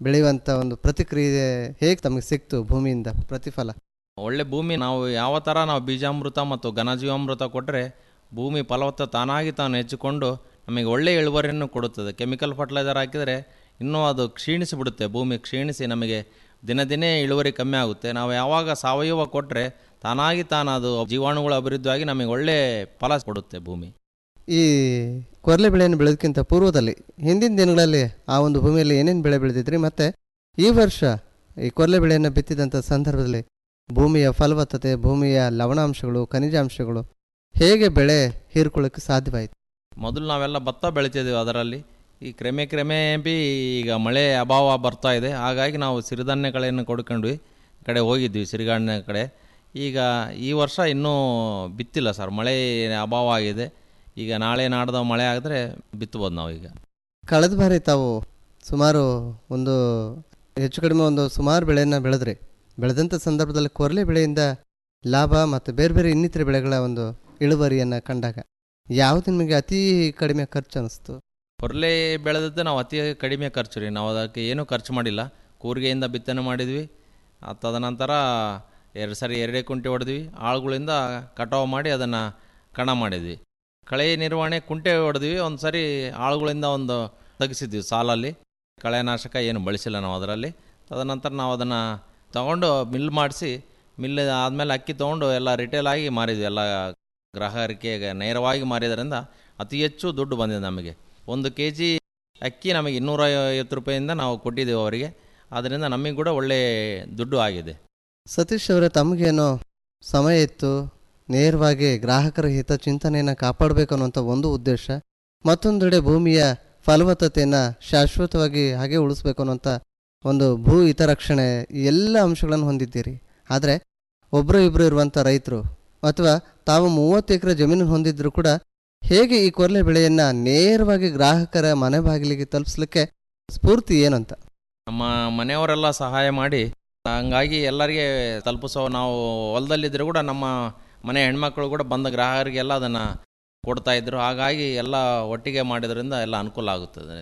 ಬೆಳೆಯುವಂಥ ಒಂದು ಪ್ರತಿಕ್ರಿಯೆ ಹೇಗೆ ತಮಗೆ ಸಿಕ್ತು ಭೂಮಿಯಿಂದ ಪ್ರತಿಫಲ ಒಳ್ಳೆ ಭೂಮಿ ನಾವು ಯಾವ ಥರ ನಾವು ಬೀಜಾಮೃತ ಮತ್ತು ಘನಜೀವಾಮೃತ ಕೊಟ್ಟರೆ ಭೂಮಿ ಫಲವತ್ತ ತಾನಾಗಿ ತಾನು ಹೆಚ್ಚಿಕೊಂಡು ನಮಗೆ ಒಳ್ಳೆಯ ಇಳುವರಿಯನ್ನು ಕೊಡುತ್ತದೆ ಕೆಮಿಕಲ್ ಫರ್ಟಿಲೈಸರ್ ಹಾಕಿದರೆ ಇನ್ನೂ ಅದು ಕ್ಷೀಣಿಸಿ ಬಿಡುತ್ತೆ ಭೂಮಿ ಕ್ಷೀಣಿಸಿ ನಮಗೆ ದಿನ ದಿನೇ ಇಳುವರಿ ಕಮ್ಮಿ ಆಗುತ್ತೆ ನಾವು ಯಾವಾಗ ಸಾವಯವ ಕೊಟ್ಟರೆ ತಾನಾಗಿ ತಾನು ಅದು ಜೀವಾಣುಗಳ ಅಭಿವೃದ್ಧಿಯಾಗಿ ನಮಗೆ ಒಳ್ಳೆ ಫಲ ಕೊಡುತ್ತೆ ಭೂಮಿ ಈ ಕೊರಲೆ ಬೆಳೆಯನ್ನು ಬೆಳೆದಕ್ಕಿಂತ ಪೂರ್ವದಲ್ಲಿ ಹಿಂದಿನ ದಿನಗಳಲ್ಲಿ ಆ ಒಂದು ಭೂಮಿಯಲ್ಲಿ ಏನೇನು ಬೆಳೆ ಬೆಳೆದಿದ್ರಿ ಮತ್ತು ಈ ವರ್ಷ ಈ ಕೊರಲೆ ಬೆಳೆಯನ್ನು ಬಿತ್ತಿದಂಥ ಸಂದರ್ಭದಲ್ಲಿ ಭೂಮಿಯ ಫಲವತ್ತತೆ ಭೂಮಿಯ ಲವಣಾಂಶಗಳು ಖನಿಜಾಂಶಗಳು ಹೇಗೆ ಬೆಳೆ ಹೀರ್ಕೊಳ್ಳೋಕ್ಕೆ ಸಾಧ್ಯವಾಯಿತು ಮೊದಲು ನಾವೆಲ್ಲ ಭತ್ತ ಬೆಳಿತಿದ್ದೀವಿ ಅದರಲ್ಲಿ ಈ ಕ್ರಮೆ ಕ್ರಮೆ ಬಿ ಈಗ ಮಳೆ ಅಭಾವ ಬರ್ತಾ ಇದೆ ಹಾಗಾಗಿ ನಾವು ಸಿರಿಧಾನ್ಯಗಳನ್ನು ಕೊಡ್ಕೊಂಡ್ವಿ ಈ ಕಡೆ ಹೋಗಿದ್ವಿ ಸಿರಿಧಾನ್ಯ ಕಡೆ ಈಗ ಈ ವರ್ಷ ಇನ್ನೂ ಬಿತ್ತಿಲ್ಲ ಸರ್ ಮಳೆ ಅಭಾವ ಆಗಿದೆ ಈಗ ನಾಳೆ ನಾಡ್ದು ಮಳೆ ಆಗಿದ್ರೆ ಬಿತ್ತಬೋದು ನಾವು ಈಗ ಕಳೆದ ಬಾರಿ ತಾವು ಸುಮಾರು ಒಂದು ಹೆಚ್ಚು ಕಡಿಮೆ ಒಂದು ಸುಮಾರು ಬೆಳೆಯನ್ನು ಬೆಳೆದ್ರಿ ಬೆಳೆದಂಥ ಸಂದರ್ಭದಲ್ಲಿ ಕೊರಲೆ ಬೆಳೆಯಿಂದ ಲಾಭ ಮತ್ತು ಬೇರೆ ಬೇರೆ ಇನ್ನಿತರ ಬೆಳೆಗಳ ಒಂದು ಇಳುವರಿಯನ್ನು ಕಂಡಾಗ ಯಾವುದು ನಿಮಗೆ ಅತಿ ಕಡಿಮೆ ಖರ್ಚು ಅನಿಸ್ತು ಕೊರ್ಲೆ ಬೆಳೆದದ್ದು ನಾವು ಅತಿ ಕಡಿಮೆ ಖರ್ಚು ರೀ ನಾವು ಅದಕ್ಕೆ ಏನೂ ಖರ್ಚು ಮಾಡಿಲ್ಲ ಕೂರಿಗೆಯಿಂದ ಬಿತ್ತನೆ ಮಾಡಿದ್ವಿ ಆ ತದನಂತರ ಎರಡು ಸರಿ ಎರಡೇ ಕುಂಟೆ ಹೊಡೆದ್ವಿ ಆಳುಗಳಿಂದ ಕಟಾವು ಮಾಡಿ ಅದನ್ನು ಕಣ ಮಾಡಿದ್ವಿ ಕಳೆ ನಿರ್ವಹಣೆ ಕುಂಟೆ ಹೊಡೆದ್ವಿ ಒಂದು ಸರಿ ಆಳುಗಳಿಂದ ಒಂದು ತೆಗೆಸಿದ್ವಿ ಸಾಲಲ್ಲಿ ಕಳೆನಾಶಕ ಏನು ಬಳಸಿಲ್ಲ ನಾವು ಅದರಲ್ಲಿ ತದನಂತರ ನಾವು ಅದನ್ನು ತಗೊಂಡು ಮಿಲ್ ಮಾಡಿಸಿ ಮಿಲ್ ಆದಮೇಲೆ ಅಕ್ಕಿ ತೊಗೊಂಡು ಎಲ್ಲ ರಿಟೇಲ್ ಆಗಿ ಮಾರಿದ್ವಿ ಎಲ್ಲ ಗ್ರಾಹಕರಿಗೆ ನೇರವಾಗಿ ಮಾರಿದ್ರಿಂದ ಅತಿ ಹೆಚ್ಚು ದುಡ್ಡು ಬಂದಿದೆ ನಮಗೆ ಒಂದು ಕೆ ಜಿ ಅಕ್ಕಿ ನಮಗೆ ಇನ್ನೂರ ಐವತ್ತು ರೂಪಾಯಿಂದ ನಾವು ಕೊಟ್ಟಿದ್ದೇವೆ ಅವರಿಗೆ ಆದ್ದರಿಂದ ನಮಗೆ ಕೂಡ ಒಳ್ಳೆ ದುಡ್ಡು ಆಗಿದೆ ಸತೀಶ್ ಅವರೇ ತಮಗೇನೋ ಸಮಯ ಇತ್ತು ನೇರವಾಗಿ ಗ್ರಾಹಕರ ಹಿತ ಚಿಂತನೆಯನ್ನು ಕಾಪಾಡಬೇಕು ಅನ್ನುವಂಥ ಒಂದು ಉದ್ದೇಶ ಮತ್ತೊಂದೆಡೆ ಭೂಮಿಯ ಫಲವತ್ತತೆಯನ್ನು ಶಾಶ್ವತವಾಗಿ ಹಾಗೆ ಉಳಿಸ್ಬೇಕು ಅನ್ನುವಂಥ ಒಂದು ಭೂ ಹಿತರಕ್ಷಣೆ ಈ ಎಲ್ಲ ಅಂಶಗಳನ್ನು ಹೊಂದಿದ್ದೀರಿ ಆದರೆ ಒಬ್ಬರು ಇಬ್ಬರು ಇರುವಂಥ ರೈತರು ಅಥವಾ ತಾವು ಮೂವತ್ತು ಎಕರೆ ಜಮೀನು ಹೊಂದಿದ್ರು ಕೂಡ ಹೇಗೆ ಈ ಕೊರಲೆ ಬೆಳೆಯನ್ನು ನೇರವಾಗಿ ಗ್ರಾಹಕರ ಮನೆ ಬಾಗಿಲಿಗೆ ತಲುಪಿಸ್ಲಿಕ್ಕೆ ಸ್ಫೂರ್ತಿ ಏನಂತ ನಮ್ಮ ಮನೆಯವರೆಲ್ಲ ಸಹಾಯ ಮಾಡಿ ಹಂಗಾಗಿ ಎಲ್ಲರಿಗೆ ತಲುಪಿಸೋ ನಾವು ಹೊಲದಲ್ಲಿದ್ದರೂ ಕೂಡ ನಮ್ಮ ಮನೆ ಹೆಣ್ಮಕ್ಳು ಕೂಡ ಬಂದ ಗ್ರಾಹಕರಿಗೆಲ್ಲ ಅದನ್ನು ಕೊಡ್ತಾ ಇದ್ರು ಹಾಗಾಗಿ ಎಲ್ಲ ಒಟ್ಟಿಗೆ ಮಾಡಿದ್ರಿಂದ ಎಲ್ಲ ಅನುಕೂಲ ಆಗುತ್ತದೆ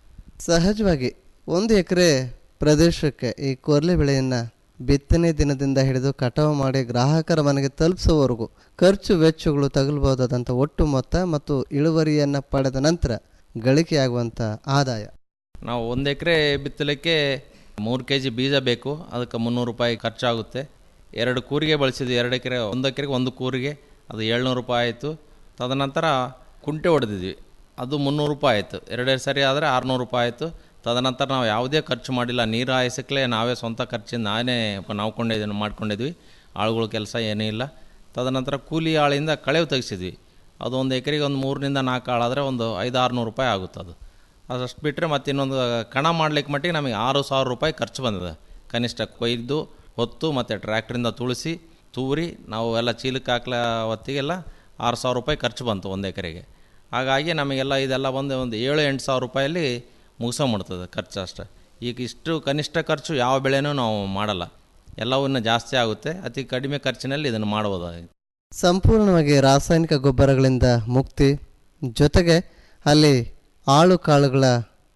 ಸಹಜವಾಗಿ ಒಂದು ಎಕರೆ ಪ್ರದೇಶಕ್ಕೆ ಈ ಕೊರ್ಲೆ ಬೆಳೆಯನ್ನು ಬಿತ್ತನೆ ದಿನದಿಂದ ಹಿಡಿದು ಕಟಾವು ಮಾಡಿ ಗ್ರಾಹಕರ ಮನೆಗೆ ತಲುಪಿಸುವವರೆಗೂ ಖರ್ಚು ವೆಚ್ಚಗಳು ತಗಲ್ಬಹುದಾದಂಥ ಒಟ್ಟು ಮೊತ್ತ ಮತ್ತು ಇಳುವರಿಯನ್ನು ಪಡೆದ ನಂತರ ಗಳಿಕೆಯಾಗುವಂಥ ಆದಾಯ ನಾವು ಒಂದು ಎಕರೆ ಬಿತ್ತಲಿಕ್ಕೆ ಮೂರು ಕೆ ಜಿ ಬೀಜ ಬೇಕು ಅದಕ್ಕೆ ಮುನ್ನೂರು ರೂಪಾಯಿ ಖರ್ಚಾಗುತ್ತೆ ಎರಡು ಕೂರಿಗೆ ಬಳಸಿದ್ವಿ ಎರಡು ಎಕರೆ ಒಂದು ಎಕರೆಗೆ ಒಂದು ಕೂರಿಗೆ ಅದು ಏಳ್ನೂರು ರೂಪಾಯಿ ಆಯಿತು ತದನಂತರ ಕುಂಟೆ ಹೊಡೆದಿದ್ವಿ ಅದು ಮುನ್ನೂರು ರೂಪಾಯಿ ಆಯಿತು ಎರಡೆರಡು ಸರಿ ಆದರೆ ಆರುನೂರು ರೂಪಾಯಿ ಆಯಿತು ತದನಂತರ ನಾವು ಯಾವುದೇ ಖರ್ಚು ಮಾಡಿಲ್ಲ ನೀರು ಹಾಯಿಸಕ್ಲೇ ನಾವೇ ಸ್ವಂತ ಖರ್ಚಿಂದ ನಾನೇ ನಾವು ಕೊಂಡಿದ್ದೀವಿ ಮಾಡ್ಕೊಂಡಿದ್ವಿ ಆಳುಗಳ ಕೆಲಸ ಏನೂ ಇಲ್ಲ ತದನಂತರ ಕೂಲಿ ಆಳಿಂದ ಕಳೆವು ತೆಗೆಸಿದ್ವಿ ಅದು ಒಂದು ಎಕರೆಗೆ ಒಂದು ಮೂರರಿಂದ ನಾಲ್ಕು ಆಳಾದರೆ ಒಂದು ಐದು ಆರುನೂರು ರೂಪಾಯಿ ಆಗುತ್ತೆ ಅದು ಅದಷ್ಟು ಬಿಟ್ಟರೆ ಮತ್ತು ಇನ್ನೊಂದು ಕಣ ಮಾಡ್ಲಿಕ್ಕೆ ಮಟ್ಟಿಗೆ ನಮಗೆ ಆರು ಸಾವಿರ ರೂಪಾಯಿ ಖರ್ಚು ಬಂದಿದೆ ಕನಿಷ್ಠ ಕೊಯ್ದು ಹೊತ್ತು ಮತ್ತು ಟ್ರ್ಯಾಕ್ಟ್ರಿಂದ ತುಳಿಸಿ ತೂರಿ ನಾವು ಎಲ್ಲ ಚೀಲಕ್ಕೆ ಹಾಕ್ಲ ಹೊತ್ತಿಗೆಲ್ಲ ಆರು ಸಾವಿರ ರೂಪಾಯಿ ಖರ್ಚು ಬಂತು ಒಂದು ಎಕರೆಗೆ ಹಾಗಾಗಿ ನಮಗೆಲ್ಲ ಇದೆಲ್ಲ ಬಂದು ಒಂದು ಏಳು ಎಂಟು ಸಾವಿರ ರೂಪಾಯಲ್ಲಿ ಮುಗಿಸೋಗ್ಬಿಡ್ತದೆ ಖರ್ಚು ಅಷ್ಟೇ ಈಗ ಇಷ್ಟು ಕನಿಷ್ಠ ಖರ್ಚು ಯಾವ ಬೆಳೆನೂ ನಾವು ಮಾಡಲ್ಲ ಎಲ್ಲವೂ ಇನ್ನೂ ಜಾಸ್ತಿ ಆಗುತ್ತೆ ಅತಿ ಕಡಿಮೆ ಖರ್ಚಿನಲ್ಲಿ ಇದನ್ನು ಮಾಡ್ಬೋದಾಗಿದೆ ಸಂಪೂರ್ಣವಾಗಿ ರಾಸಾಯನಿಕ ಗೊಬ್ಬರಗಳಿಂದ ಮುಕ್ತಿ ಜೊತೆಗೆ ಅಲ್ಲಿ ಆಳು ಕಾಳುಗಳ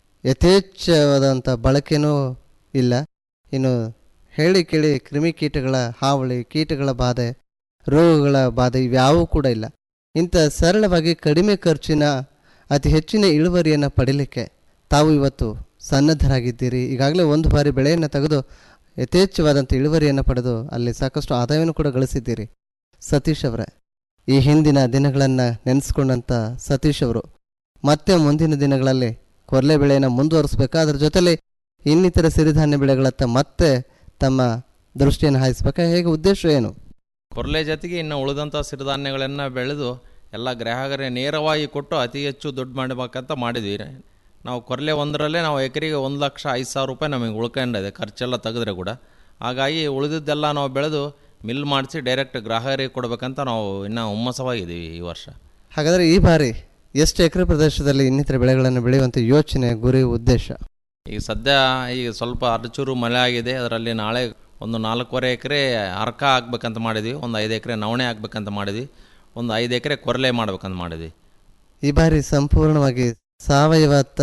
ಯಥೇಚ್ಛವಾದಂಥ ಬಳಕೆನೂ ಇಲ್ಲ ಇನ್ನು ಹೇಳಿ ಕೇಳಿ ಕ್ರಿಮಿಕೀಟಗಳ ಹಾವಳಿ ಕೀಟಗಳ ಬಾಧೆ ರೋಗಗಳ ಬಾಧೆ ಇವ್ಯಾವೂ ಕೂಡ ಇಲ್ಲ ಇಂಥ ಸರಳವಾಗಿ ಕಡಿಮೆ ಖರ್ಚಿನ ಅತಿ ಹೆಚ್ಚಿನ ಇಳುವರಿಯನ್ನು ಪಡೀಲಿಕ್ಕೆ ತಾವು ಇವತ್ತು ಸನ್ನದ್ಧರಾಗಿದ್ದೀರಿ ಈಗಾಗಲೇ ಒಂದು ಬಾರಿ ಬೆಳೆಯನ್ನು ತೆಗೆದು ಯಥೇಚ್ಛವಾದಂಥ ಇಳುವರಿಯನ್ನು ಪಡೆದು ಅಲ್ಲಿ ಸಾಕಷ್ಟು ಆದಾಯವನ್ನು ಕೂಡ ಗಳಿಸಿದ್ದೀರಿ ಸತೀಶ್ ಅವರೇ ಈ ಹಿಂದಿನ ದಿನಗಳನ್ನು ನೆನೆಸ್ಕೊಂಡಂಥ ಸತೀಶ್ ಅವರು ಮತ್ತೆ ಮುಂದಿನ ದಿನಗಳಲ್ಲಿ ಕೊರಲೆ ಬೆಳೆಯನ್ನು ಮುಂದುವರಿಸ್ಬೇಕಾ ಅದ್ರ ಜೊತೆಲಿ ಇನ್ನಿತರ ಸಿರಿಧಾನ್ಯ ಬೆಳೆಗಳತ್ತ ಮತ್ತೆ ತಮ್ಮ ದೃಷ್ಟಿಯನ್ನು ಹಾಯಿಸ್ಬೇಕಾ ಹೇಗೆ ಉದ್ದೇಶ ಏನು ಕೊರಲೆ ಜೊತೆಗೆ ಇನ್ನು ಉಳಿದಂಥ ಸಿರಿಧಾನ್ಯಗಳನ್ನು ಬೆಳೆದು ಎಲ್ಲ ಗ್ರಾಹಕರಿಗೆ ನೇರವಾಗಿ ಕೊಟ್ಟು ಅತಿ ಹೆಚ್ಚು ದುಡ್ಡು ಮಾಡಬೇಕಂತ ಮಾಡಿದ್ವಿ ನಾವು ಕೊರಲೆ ಒಂದರಲ್ಲೇ ನಾವು ಎಕರೆಗೆ ಒಂದು ಲಕ್ಷ ಐದು ಸಾವಿರ ರೂಪಾಯಿ ನಮಗೆ ಉಳ್ಕೊಂಡಿದೆ ಖರ್ಚೆಲ್ಲ ತೆಗೆದ್ರೆ ಕೂಡ ಹಾಗಾಗಿ ಉಳಿದಿದ್ದೆಲ್ಲ ನಾವು ಬೆಳೆದು ಮಿಲ್ ಮಾಡಿಸಿ ಡೈರೆಕ್ಟ್ ಗ್ರಾಹಕರಿಗೆ ಕೊಡಬೇಕಂತ ನಾವು ಇನ್ನೂ ಹುಮ್ಮಸವಾಗಿದ್ದೀವಿ ಈ ವರ್ಷ ಹಾಗಾದರೆ ಈ ಬಾರಿ ಎಷ್ಟು ಎಕರೆ ಪ್ರದೇಶದಲ್ಲಿ ಇನ್ನಿತರ ಬೆಳೆಗಳನ್ನು ಬೆಳೆಯುವಂಥ ಯೋಚನೆ ಗುರಿ ಉದ್ದೇಶ ಈಗ ಸದ್ಯ ಈಗ ಸ್ವಲ್ಪ ಅರಚೂರು ಮಳೆ ಆಗಿದೆ ಅದರಲ್ಲಿ ನಾಳೆ ಒಂದು ನಾಲ್ಕೂವರೆ ಎಕರೆ ಅರ್ಕ ಹಾಕ್ಬೇಕಂತ ಮಾಡಿದ್ವಿ ಒಂದು ಐದು ಎಕರೆ ನವಣೆ ಹಾಕ್ಬೇಕಂತ ಮಾಡಿದ್ವಿ ಒಂದು ಐದು ಎಕರೆ ಕೊರಲೆ ಮಾಡ್ಬೇಕಂತ ಮಾಡಿದ್ವಿ ಈ ಬಾರಿ ಸಂಪೂರ್ಣವಾಗಿ ಸಾವಯವತ್ತ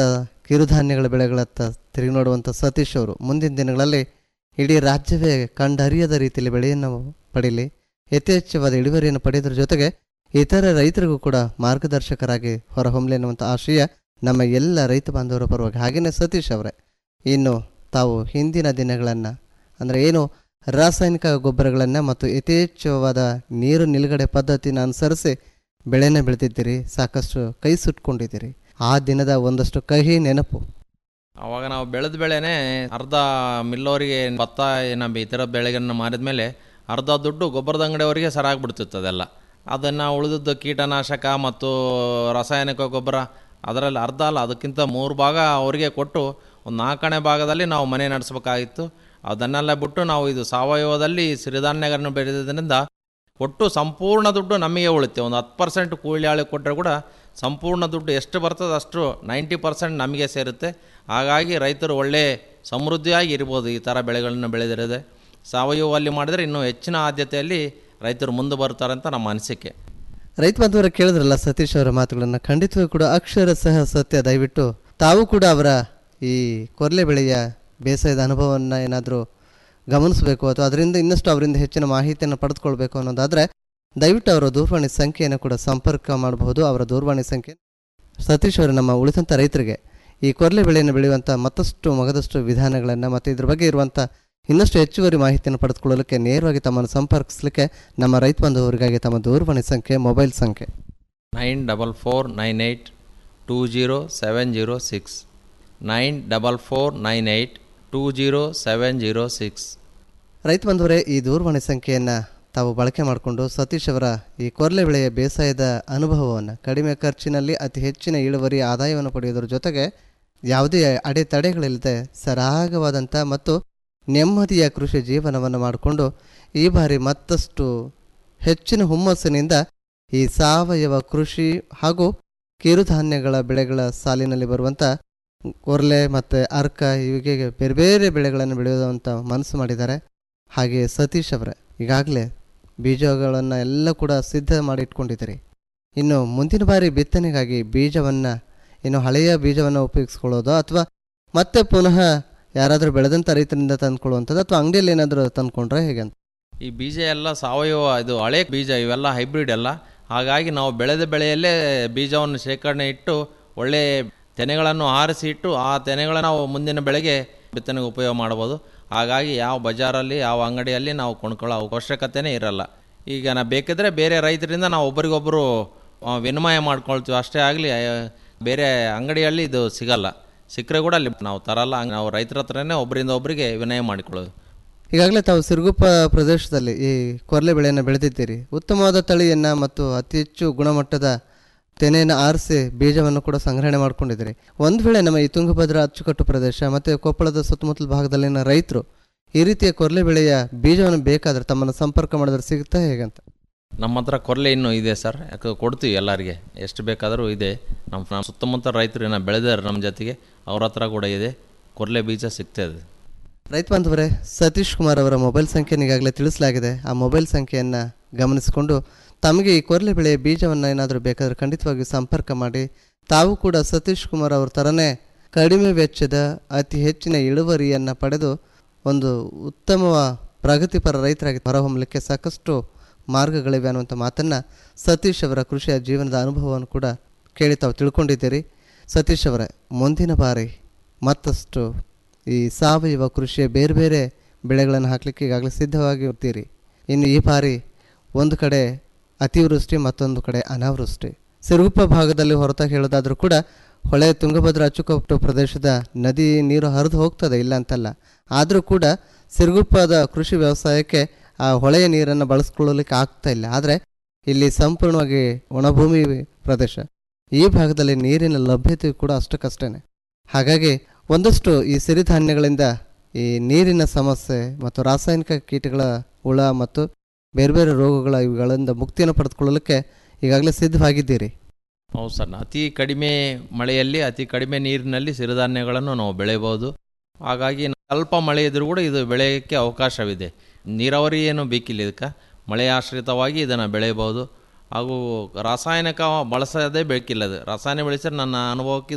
ಕಿರುಧಾನ್ಯಗಳ ಬೆಳೆಗಳತ್ತ ತಿರುಗಿ ನೋಡುವಂಥ ಸತೀಶ್ ಅವರು ಮುಂದಿನ ದಿನಗಳಲ್ಲಿ ಇಡೀ ರಾಜ್ಯವೇ ಕಂಡರಿಯದ ರೀತಿಯಲ್ಲಿ ಬೆಳೆಯನ್ನು ಪಡೀಲಿ ಯಥೇಚ್ಛವಾದ ಇಳುವರಿಯನ್ನು ಪಡೆಯೋದ್ರ ಜೊತೆಗೆ ಇತರ ರೈತರಿಗೂ ಕೂಡ ಮಾರ್ಗದರ್ಶಕರಾಗಿ ಹೊರಹೊಮ್ಮಲಿ ಅನ್ನುವಂಥ ಆಶಯ ನಮ್ಮ ಎಲ್ಲ ರೈತ ಬಾಂಧವರ ಪರವಾಗಿ ಹಾಗೆಯೇ ಸತೀಶ್ ಅವರೇ ಇನ್ನು ತಾವು ಹಿಂದಿನ ದಿನಗಳನ್ನು ಅಂದರೆ ಏನು ರಾಸಾಯನಿಕ ಗೊಬ್ಬರಗಳನ್ನು ಮತ್ತು ಯಥೇಚ್ಛವಾದ ನೀರು ನಿಲುಗಡೆ ಪದ್ಧತಿನ ಅನುಸರಿಸಿ ಬೆಳೆನ ಬೆಳೆದಿದ್ದೀರಿ ಸಾಕಷ್ಟು ಕೈ ಸುಟ್ಕೊಂಡಿದ್ದೀರಿ ಆ ದಿನದ ಒಂದಷ್ಟು ಕಹಿ ನೆನಪು ಅವಾಗ ನಾವು ಬೆಳೆದ ಬೆಳೆನೇ ಅರ್ಧ ಮಿಲ್ಲವರಿಗೆ ಭತ್ತ ನಮ್ಮ ಇತರ ಬೆಳೆಗಳನ್ನು ಮಾರಿದ ಮೇಲೆ ಅರ್ಧ ದುಡ್ಡು ಗೊಬ್ಬರದ ಅಂಗಡಿಯವರಿಗೆ ಸರಾಗ್ಬಿಡ್ತಿತ್ತು ಅದೆಲ್ಲ ಅದನ್ನು ಉಳಿದದ್ದು ಕೀಟನಾಶಕ ಮತ್ತು ರಾಸಾಯನಿಕ ಗೊಬ್ಬರ ಅದರಲ್ಲಿ ಅರ್ಧ ಅಲ್ಲ ಅದಕ್ಕಿಂತ ಮೂರು ಭಾಗ ಅವರಿಗೆ ಕೊಟ್ಟು ಒಂದು ನಾಲ್ಕನೇ ಭಾಗದಲ್ಲಿ ನಾವು ಮನೆ ನಡೆಸಬೇಕಾಗಿತ್ತು ಅದನ್ನೆಲ್ಲ ಬಿಟ್ಟು ನಾವು ಇದು ಸಾವಯವದಲ್ಲಿ ಸಿರಿಧಾನ್ಯಗಳನ್ನು ಬೆಳೆದಿದ್ದರಿಂದ ಒಟ್ಟು ಸಂಪೂರ್ಣ ದುಡ್ಡು ನಮಗೆ ಉಳಿತೆ ಒಂದು ಹತ್ತು ಪರ್ಸೆಂಟ್ ಕೂಲಿ ಆಳಿ ಕೊಟ್ಟರೆ ಕೂಡ ಸಂಪೂರ್ಣ ದುಡ್ಡು ಎಷ್ಟು ಬರ್ತದೆ ಅಷ್ಟು ನೈಂಟಿ ಪರ್ಸೆಂಟ್ ನಮಗೆ ಸೇರುತ್ತೆ ಹಾಗಾಗಿ ರೈತರು ಒಳ್ಳೆ ಸಮೃದ್ಧಿಯಾಗಿ ಇರ್ಬೋದು ಈ ಥರ ಬೆಳೆಗಳನ್ನು ಬೆಳೆದಿರೋದೆ ಸಾವಯವಲ್ಲಿ ಮಾಡಿದರೆ ಇನ್ನೂ ಹೆಚ್ಚಿನ ಆದ್ಯತೆಯಲ್ಲಿ ರೈತರು ಮುಂದೆ ಬರ್ತಾರೆ ಅಂತ ನಮ್ಮ ಅನಿಸಿಕೆ ರೈತ ಬಾಂಧವರ ಕೇಳಿದ್ರಲ್ಲ ಸತೀಶ್ ಅವರ ಮಾತುಗಳನ್ನು ಖಂಡಿತವೂ ಕೂಡ ಅಕ್ಷರ ಸಹ ಸತ್ಯ ದಯವಿಟ್ಟು ತಾವು ಕೂಡ ಅವರ ಈ ಕೊರ್ಲೆ ಬೆಳೆಯ ಬೇಸಾಯದ ಅನುಭವವನ್ನು ಏನಾದರೂ ಗಮನಿಸಬೇಕು ಅಥವಾ ಅದರಿಂದ ಇನ್ನಷ್ಟು ಅವರಿಂದ ಹೆಚ್ಚಿನ ಮಾಹಿತಿಯನ್ನು ಪಡೆದುಕೊಳ್ಬೇಕು ಅನ್ನೋದಾದರೆ ದಯವಿಟ್ಟು ಅವರ ದೂರವಾಣಿ ಸಂಖ್ಯೆಯನ್ನು ಕೂಡ ಸಂಪರ್ಕ ಮಾಡಬಹುದು ಅವರ ದೂರವಾಣಿ ಸಂಖ್ಯೆ ಸತೀಶ್ ಅವರು ನಮ್ಮ ಉಳಿದಂಥ ರೈತರಿಗೆ ಈ ಕೊರ್ಲೆ ಬೆಳೆಯನ್ನು ಬೆಳೆಯುವಂಥ ಮತ್ತಷ್ಟು ಮಗದಷ್ಟು ವಿಧಾನಗಳನ್ನು ಮತ್ತು ಇದ್ರ ಬಗ್ಗೆ ಇರುವಂಥ ಇನ್ನಷ್ಟು ಹೆಚ್ಚುವರಿ ಮಾಹಿತಿಯನ್ನು ಪಡೆದುಕೊಳ್ಳಲಿಕ್ಕೆ ನೇರವಾಗಿ ತಮ್ಮನ್ನು ಸಂಪರ್ಕಿಸಲಿಕ್ಕೆ ನಮ್ಮ ರೈತ ಬಂಧುವರಿಗಾಗಿ ತಮ್ಮ ದೂರವಾಣಿ ಸಂಖ್ಯೆ ಮೊಬೈಲ್ ಸಂಖ್ಯೆ nine double four nine eight two zero seven zero six nine double four nine eight two zero seven zero six ರೈತ ಬಂಧುವರೇ ಈ ದೂರವಾಣಿ ಸಂಖ್ಯೆಯನ್ನು ತಾವು ಬಳಕೆ ಮಾಡಿಕೊಂಡು ಸತೀಶ್ ಅವರ ಈ ಕೊರ್ಲೆ ಬೆಳೆಯ ಬೇಸಾಯದ ಅನುಭವವನ್ನು ಕಡಿಮೆ ಖರ್ಚಿನಲ್ಲಿ ಅತಿ ಹೆಚ್ಚಿನ ಇಳುವರಿ ಆದಾಯವನ್ನು ಪಡೆಯೋದ್ರ ಜೊತೆಗೆ ಯಾವುದೇ ಅಡೆತಡೆಗಳಿಲ್ಲದೆ ಸರಾಗವಾದಂಥ ಮತ್ತು ನೆಮ್ಮದಿಯ ಕೃಷಿ ಜೀವನವನ್ನು ಮಾಡಿಕೊಂಡು ಈ ಬಾರಿ ಮತ್ತಷ್ಟು ಹೆಚ್ಚಿನ ಹುಮ್ಮಸ್ಸಿನಿಂದ ಈ ಸಾವಯವ ಕೃಷಿ ಹಾಗೂ ಕಿರುಧಾನ್ಯಗಳ ಬೆಳೆಗಳ ಸಾಲಿನಲ್ಲಿ ಬರುವಂಥ ಕೊರ್ಲೆ ಮತ್ತು ಅರ್ಕ ಇವಿಗೆ ಬೇರೆ ಬೇರೆ ಬೆಳೆಗಳನ್ನು ಬೆಳೆಯುವಂಥ ಮನಸ್ಸು ಮಾಡಿದ್ದಾರೆ ಹಾಗೆ ಸತೀಶ್ ಅವರೇ ಈಗಾಗಲೇ ಬೀಜಗಳನ್ನು ಎಲ್ಲ ಕೂಡ ಸಿದ್ಧ ಮಾಡಿ ಇಟ್ಕೊಂಡಿದ್ದೀರಿ ಇನ್ನು ಮುಂದಿನ ಬಾರಿ ಬಿತ್ತನೆಗಾಗಿ ಬೀಜವನ್ನು ಇನ್ನು ಹಳೆಯ ಬೀಜವನ್ನು ಉಪಯೋಗಿಸ್ಕೊಳ್ಳೋದು ಅಥವಾ ಮತ್ತೆ ಪುನಃ ಯಾರಾದರೂ ಬೆಳೆದಂಥ ರೈತರಿಂದ ತಂದ್ಕೊಳ್ಳುವಂಥದ್ದು ಅಥವಾ ಅಂಗಡಿಯಲ್ಲಿ ಏನಾದರೂ ತಂದ್ಕೊಂಡ್ರೆ ಹೇಗೆ ಅಂತ ಈ ಬೀಜ ಎಲ್ಲ ಸಾವಯವ ಇದು ಹಳೆ ಬೀಜ ಇವೆಲ್ಲ ಹೈಬ್ರಿಡ್ ಎಲ್ಲ ಹಾಗಾಗಿ ನಾವು ಬೆಳೆದ ಬೆಳೆಯಲ್ಲೇ ಬೀಜವನ್ನು ಶೇಖರಣೆ ಇಟ್ಟು ಒಳ್ಳೆ ತೆನೆಗಳನ್ನು ಆರಿಸಿ ಇಟ್ಟು ಆ ತೆನೆಗಳನ್ನು ನಾವು ಮುಂದಿನ ಬೆಳೆಗೆ ಬಿತ್ತನೆಗೆ ಉಪಯೋಗ ಮಾಡ್ಬೋದು ಹಾಗಾಗಿ ಯಾವ ಬಜಾರಲ್ಲಿ ಯಾವ ಅಂಗಡಿಯಲ್ಲಿ ನಾವು ಕೊಂಡ್ಕೊಳ್ಳೋ ಅವಶ್ಯಕತೆನೇ ಇರಲ್ಲ ಈಗ ನಾ ಬೇಕಿದ್ರೆ ಬೇರೆ ರೈತರಿಂದ ನಾವು ಒಬ್ಬರಿಗೊಬ್ಬರು ಆ, ವಿನಿಮಯ ಮಾಡ್ಕೊಳ್ತೀವಿ ಅಷ್ಟೇ ಆಗಲಿ ಬೇರೆ ಅಂಗಡಿಯಲ್ಲಿ ಇದು ಸಿಗಲ್ಲ ಸಿಕ್ಕರೆ ಕೂಡ ಅಲ್ಲಿ ನಾವು ತರಲ್ಲ ಹಂಗ್ ನಾವು ರೈತರ ಹತ್ರನೇ ಒಬ್ಬರಿಂದ ಒಬ್ಬರಿಗೆ ವಿನಯ ಮಾಡಿಕೊಳ್ಳೋದು ಈಗಾಗಲೇ ತಾವು ಸಿರುಗುಪ್ಪ ಪ್ರದೇಶದಲ್ಲಿ ಈ ಕೊರ್ಲೆ ಬೆಳೆಯನ್ನು ಬೆಳೆದಿದ್ದೀರಿ ಉತ್ತಮವಾದ ತಳಿಯನ್ನು ಮತ್ತು ಅತಿ ಹೆಚ್ಚು ಗುಣಮಟ್ಟದ ತೆನೆಯನ್ನು ಆರಿಸಿ ಬೀಜವನ್ನು ಕೂಡ ಸಂಗ್ರಹಣೆ ಮಾಡ್ಕೊಂಡಿದ್ದೀರಿ ಒಂದು ವೇಳೆ ನಮ್ಮ ಈ ತುಂಗಭದ್ರಾ ಅಚ್ಚುಕಟ್ಟು ಪ್ರದೇಶ ಮತ್ತು ಕೊಪ್ಪಳದ ಸುತ್ತಮುತ್ತಲ ಭಾಗದಲ್ಲಿನ ರೈತರು ಈ ರೀತಿಯ ಕೊರ್ಲೆ ಬೆಳೆಯ ಬೀಜವನ್ನು ಬೇಕಾದ್ರೆ ತಮ್ಮನ್ನು ಸಂಪರ್ಕ ಮಾಡಿದ್ರೆ ಸಿಗುತ್ತಾ ಹೇಗಂತ ನಮ್ಮ ಹತ್ರ ಕೊರಲೆ ಇನ್ನೂ ಇದೆ ಸರ್ ಯಾಕೆ ಕೊಡ್ತೀವಿ ಎಲ್ಲರಿಗೆ ಎಷ್ಟು ಬೇಕಾದರೂ ಇದೆ ನಮ್ಮ ನಮ್ಮ ಸುತ್ತಮುತ್ತ ರೈತರು ಏನೋ ಬೆಳೆದಾರೆ ನಮ್ಮ ಜೊತೆಗೆ ಅವ್ರ ಹತ್ರ ಕೂಡ ಇದೆ ಕೊರಲೆ ಬೀಜ ಸಿಗ್ತದೆ ರೈತ ಬಾಂಧವರೇ ಸತೀಶ್ ಕುಮಾರ್ ಅವರ ಮೊಬೈಲ್ ಸಂಖ್ಯೆಯನ್ನು ಈಗಾಗಲೇ ತಿಳಿಸಲಾಗಿದೆ ಆ ಮೊಬೈಲ್ ಸಂಖ್ಯೆಯನ್ನು ಗಮನಿಸಿಕೊಂಡು ತಮಗೆ ಈ ಕೊರ್ಲೆ ಬೆಳೆಯ ಬೀಜವನ್ನು ಏನಾದರೂ ಬೇಕಾದರೆ ಖಂಡಿತವಾಗಿ ಸಂಪರ್ಕ ಮಾಡಿ ತಾವು ಕೂಡ ಸತೀಶ್ ಕುಮಾರ್ ಅವ್ರ ಥರನೇ ಕಡಿಮೆ ವೆಚ್ಚದ ಅತಿ ಹೆಚ್ಚಿನ ಇಳುವರಿಯನ್ನು ಪಡೆದು ಒಂದು ಉತ್ತಮ ಪ್ರಗತಿಪರ ರೈತರಾಗಿ ಹೊರಹೊಮ್ಮಲಿಕ್ಕೆ ಸಾಕಷ್ಟು ಮಾರ್ಗಗಳಿವೆ ಅನ್ನುವಂಥ ಮಾತನ್ನು ಸತೀಶ್ ಅವರ ಕೃಷಿಯ ಜೀವನದ ಅನುಭವವನ್ನು ಕೂಡ ಕೇಳಿ ತಾವು ತಿಳ್ಕೊಂಡಿದ್ದೀರಿ ಸತೀಶ್ ಅವರೇ ಮುಂದಿನ ಬಾರಿ ಮತ್ತಷ್ಟು ಈ ಸಾವಯವ ಕೃಷಿಯ ಬೇರೆ ಬೇರೆ ಬೆಳೆಗಳನ್ನು ಹಾಕಲಿಕ್ಕೆ ಈಗಾಗಲೇ ಸಿದ್ಧವಾಗಿ ಇರ್ತೀರಿ ಇನ್ನು ಈ ಬಾರಿ ಒಂದು ಕಡೆ ಅತಿವೃಷ್ಟಿ ಮತ್ತೊಂದು ಕಡೆ ಅನಾವೃಷ್ಟಿ ಸಿರುಗುಪ್ಪ ಭಾಗದಲ್ಲಿ ಹೊರತಾಗಿ ಹೇಳೋದಾದರೂ ಕೂಡ ಹೊಳೆ ತುಂಗಭದ್ರಾ ಅಚ್ಚುಕಟ್ಟು ಪ್ರದೇಶದ ನದಿ ನೀರು ಹರಿದು ಹೋಗ್ತದೆ ಇಲ್ಲ ಅಂತಲ್ಲ ಆದರೂ ಕೂಡ ಸಿರುಗುಪ್ಪದ ಕೃಷಿ ವ್ಯವಸಾಯಕ್ಕೆ ಆ ಹೊಳೆಯ ನೀರನ್ನು ಬಳಸ್ಕೊಳ್ಳಲಿಕ್ಕೆ ಆಗ್ತಾ ಇಲ್ಲ ಆದರೆ ಇಲ್ಲಿ ಸಂಪೂರ್ಣವಾಗಿ ಒಣಭೂಮಿ ಪ್ರದೇಶ ಈ ಭಾಗದಲ್ಲಿ ನೀರಿನ ಲಭ್ಯತೆ ಕೂಡ ಅಷ್ಟಕ್ಕಷ್ಟೇ ಹಾಗಾಗಿ ಒಂದಷ್ಟು ಈ ಸಿರಿಧಾನ್ಯಗಳಿಂದ ಈ ನೀರಿನ ಸಮಸ್ಯೆ ಮತ್ತು ರಾಸಾಯನಿಕ ಕೀಟಗಳ ಹುಳ ಮತ್ತು ಬೇರೆ ಬೇರೆ ರೋಗಗಳ ಇವುಗಳಿಂದ ಮುಕ್ತಿಯನ್ನು ಪಡೆದುಕೊಳ್ಳಲಿಕ್ಕೆ ಈಗಾಗಲೇ ಸಿದ್ಧವಾಗಿದ್ದೀರಿ ಹೌದು ಸರ್ ಅತಿ ಕಡಿಮೆ ಮಳೆಯಲ್ಲಿ ಅತಿ ಕಡಿಮೆ ನೀರಿನಲ್ಲಿ ಸಿರಿಧಾನ್ಯಗಳನ್ನು ನಾವು ಬೆಳೆಯಬಹುದು ಹಾಗಾಗಿ ಸ್ವಲ್ಪ ಮಳೆ ಇದ್ರೂ ಕೂಡ ಇದು ಬೆಳೆಯೋಕ್ಕೆ ಅವಕಾಶವಿದೆ ನೀರಾವರಿ ಏನು ಬೇಕಿಲ್ಲ ಇದಕ್ಕೆ ಮಳೆ ಆಶ್ರಿತವಾಗಿ ಇದನ್ನು ಬೆಳೆಯಬಹುದು ಹಾಗೂ ರಾಸಾಯನಿಕ ಬಳಸೋದೇ ಬೇಕಿಲ್ಲ ಅದು ರಾಸಾಯನಿಕ ಬೆಳೆಸಿದ್ರೆ ನನ್ನ ಅನುಭವಕ್ಕೆ ಇದು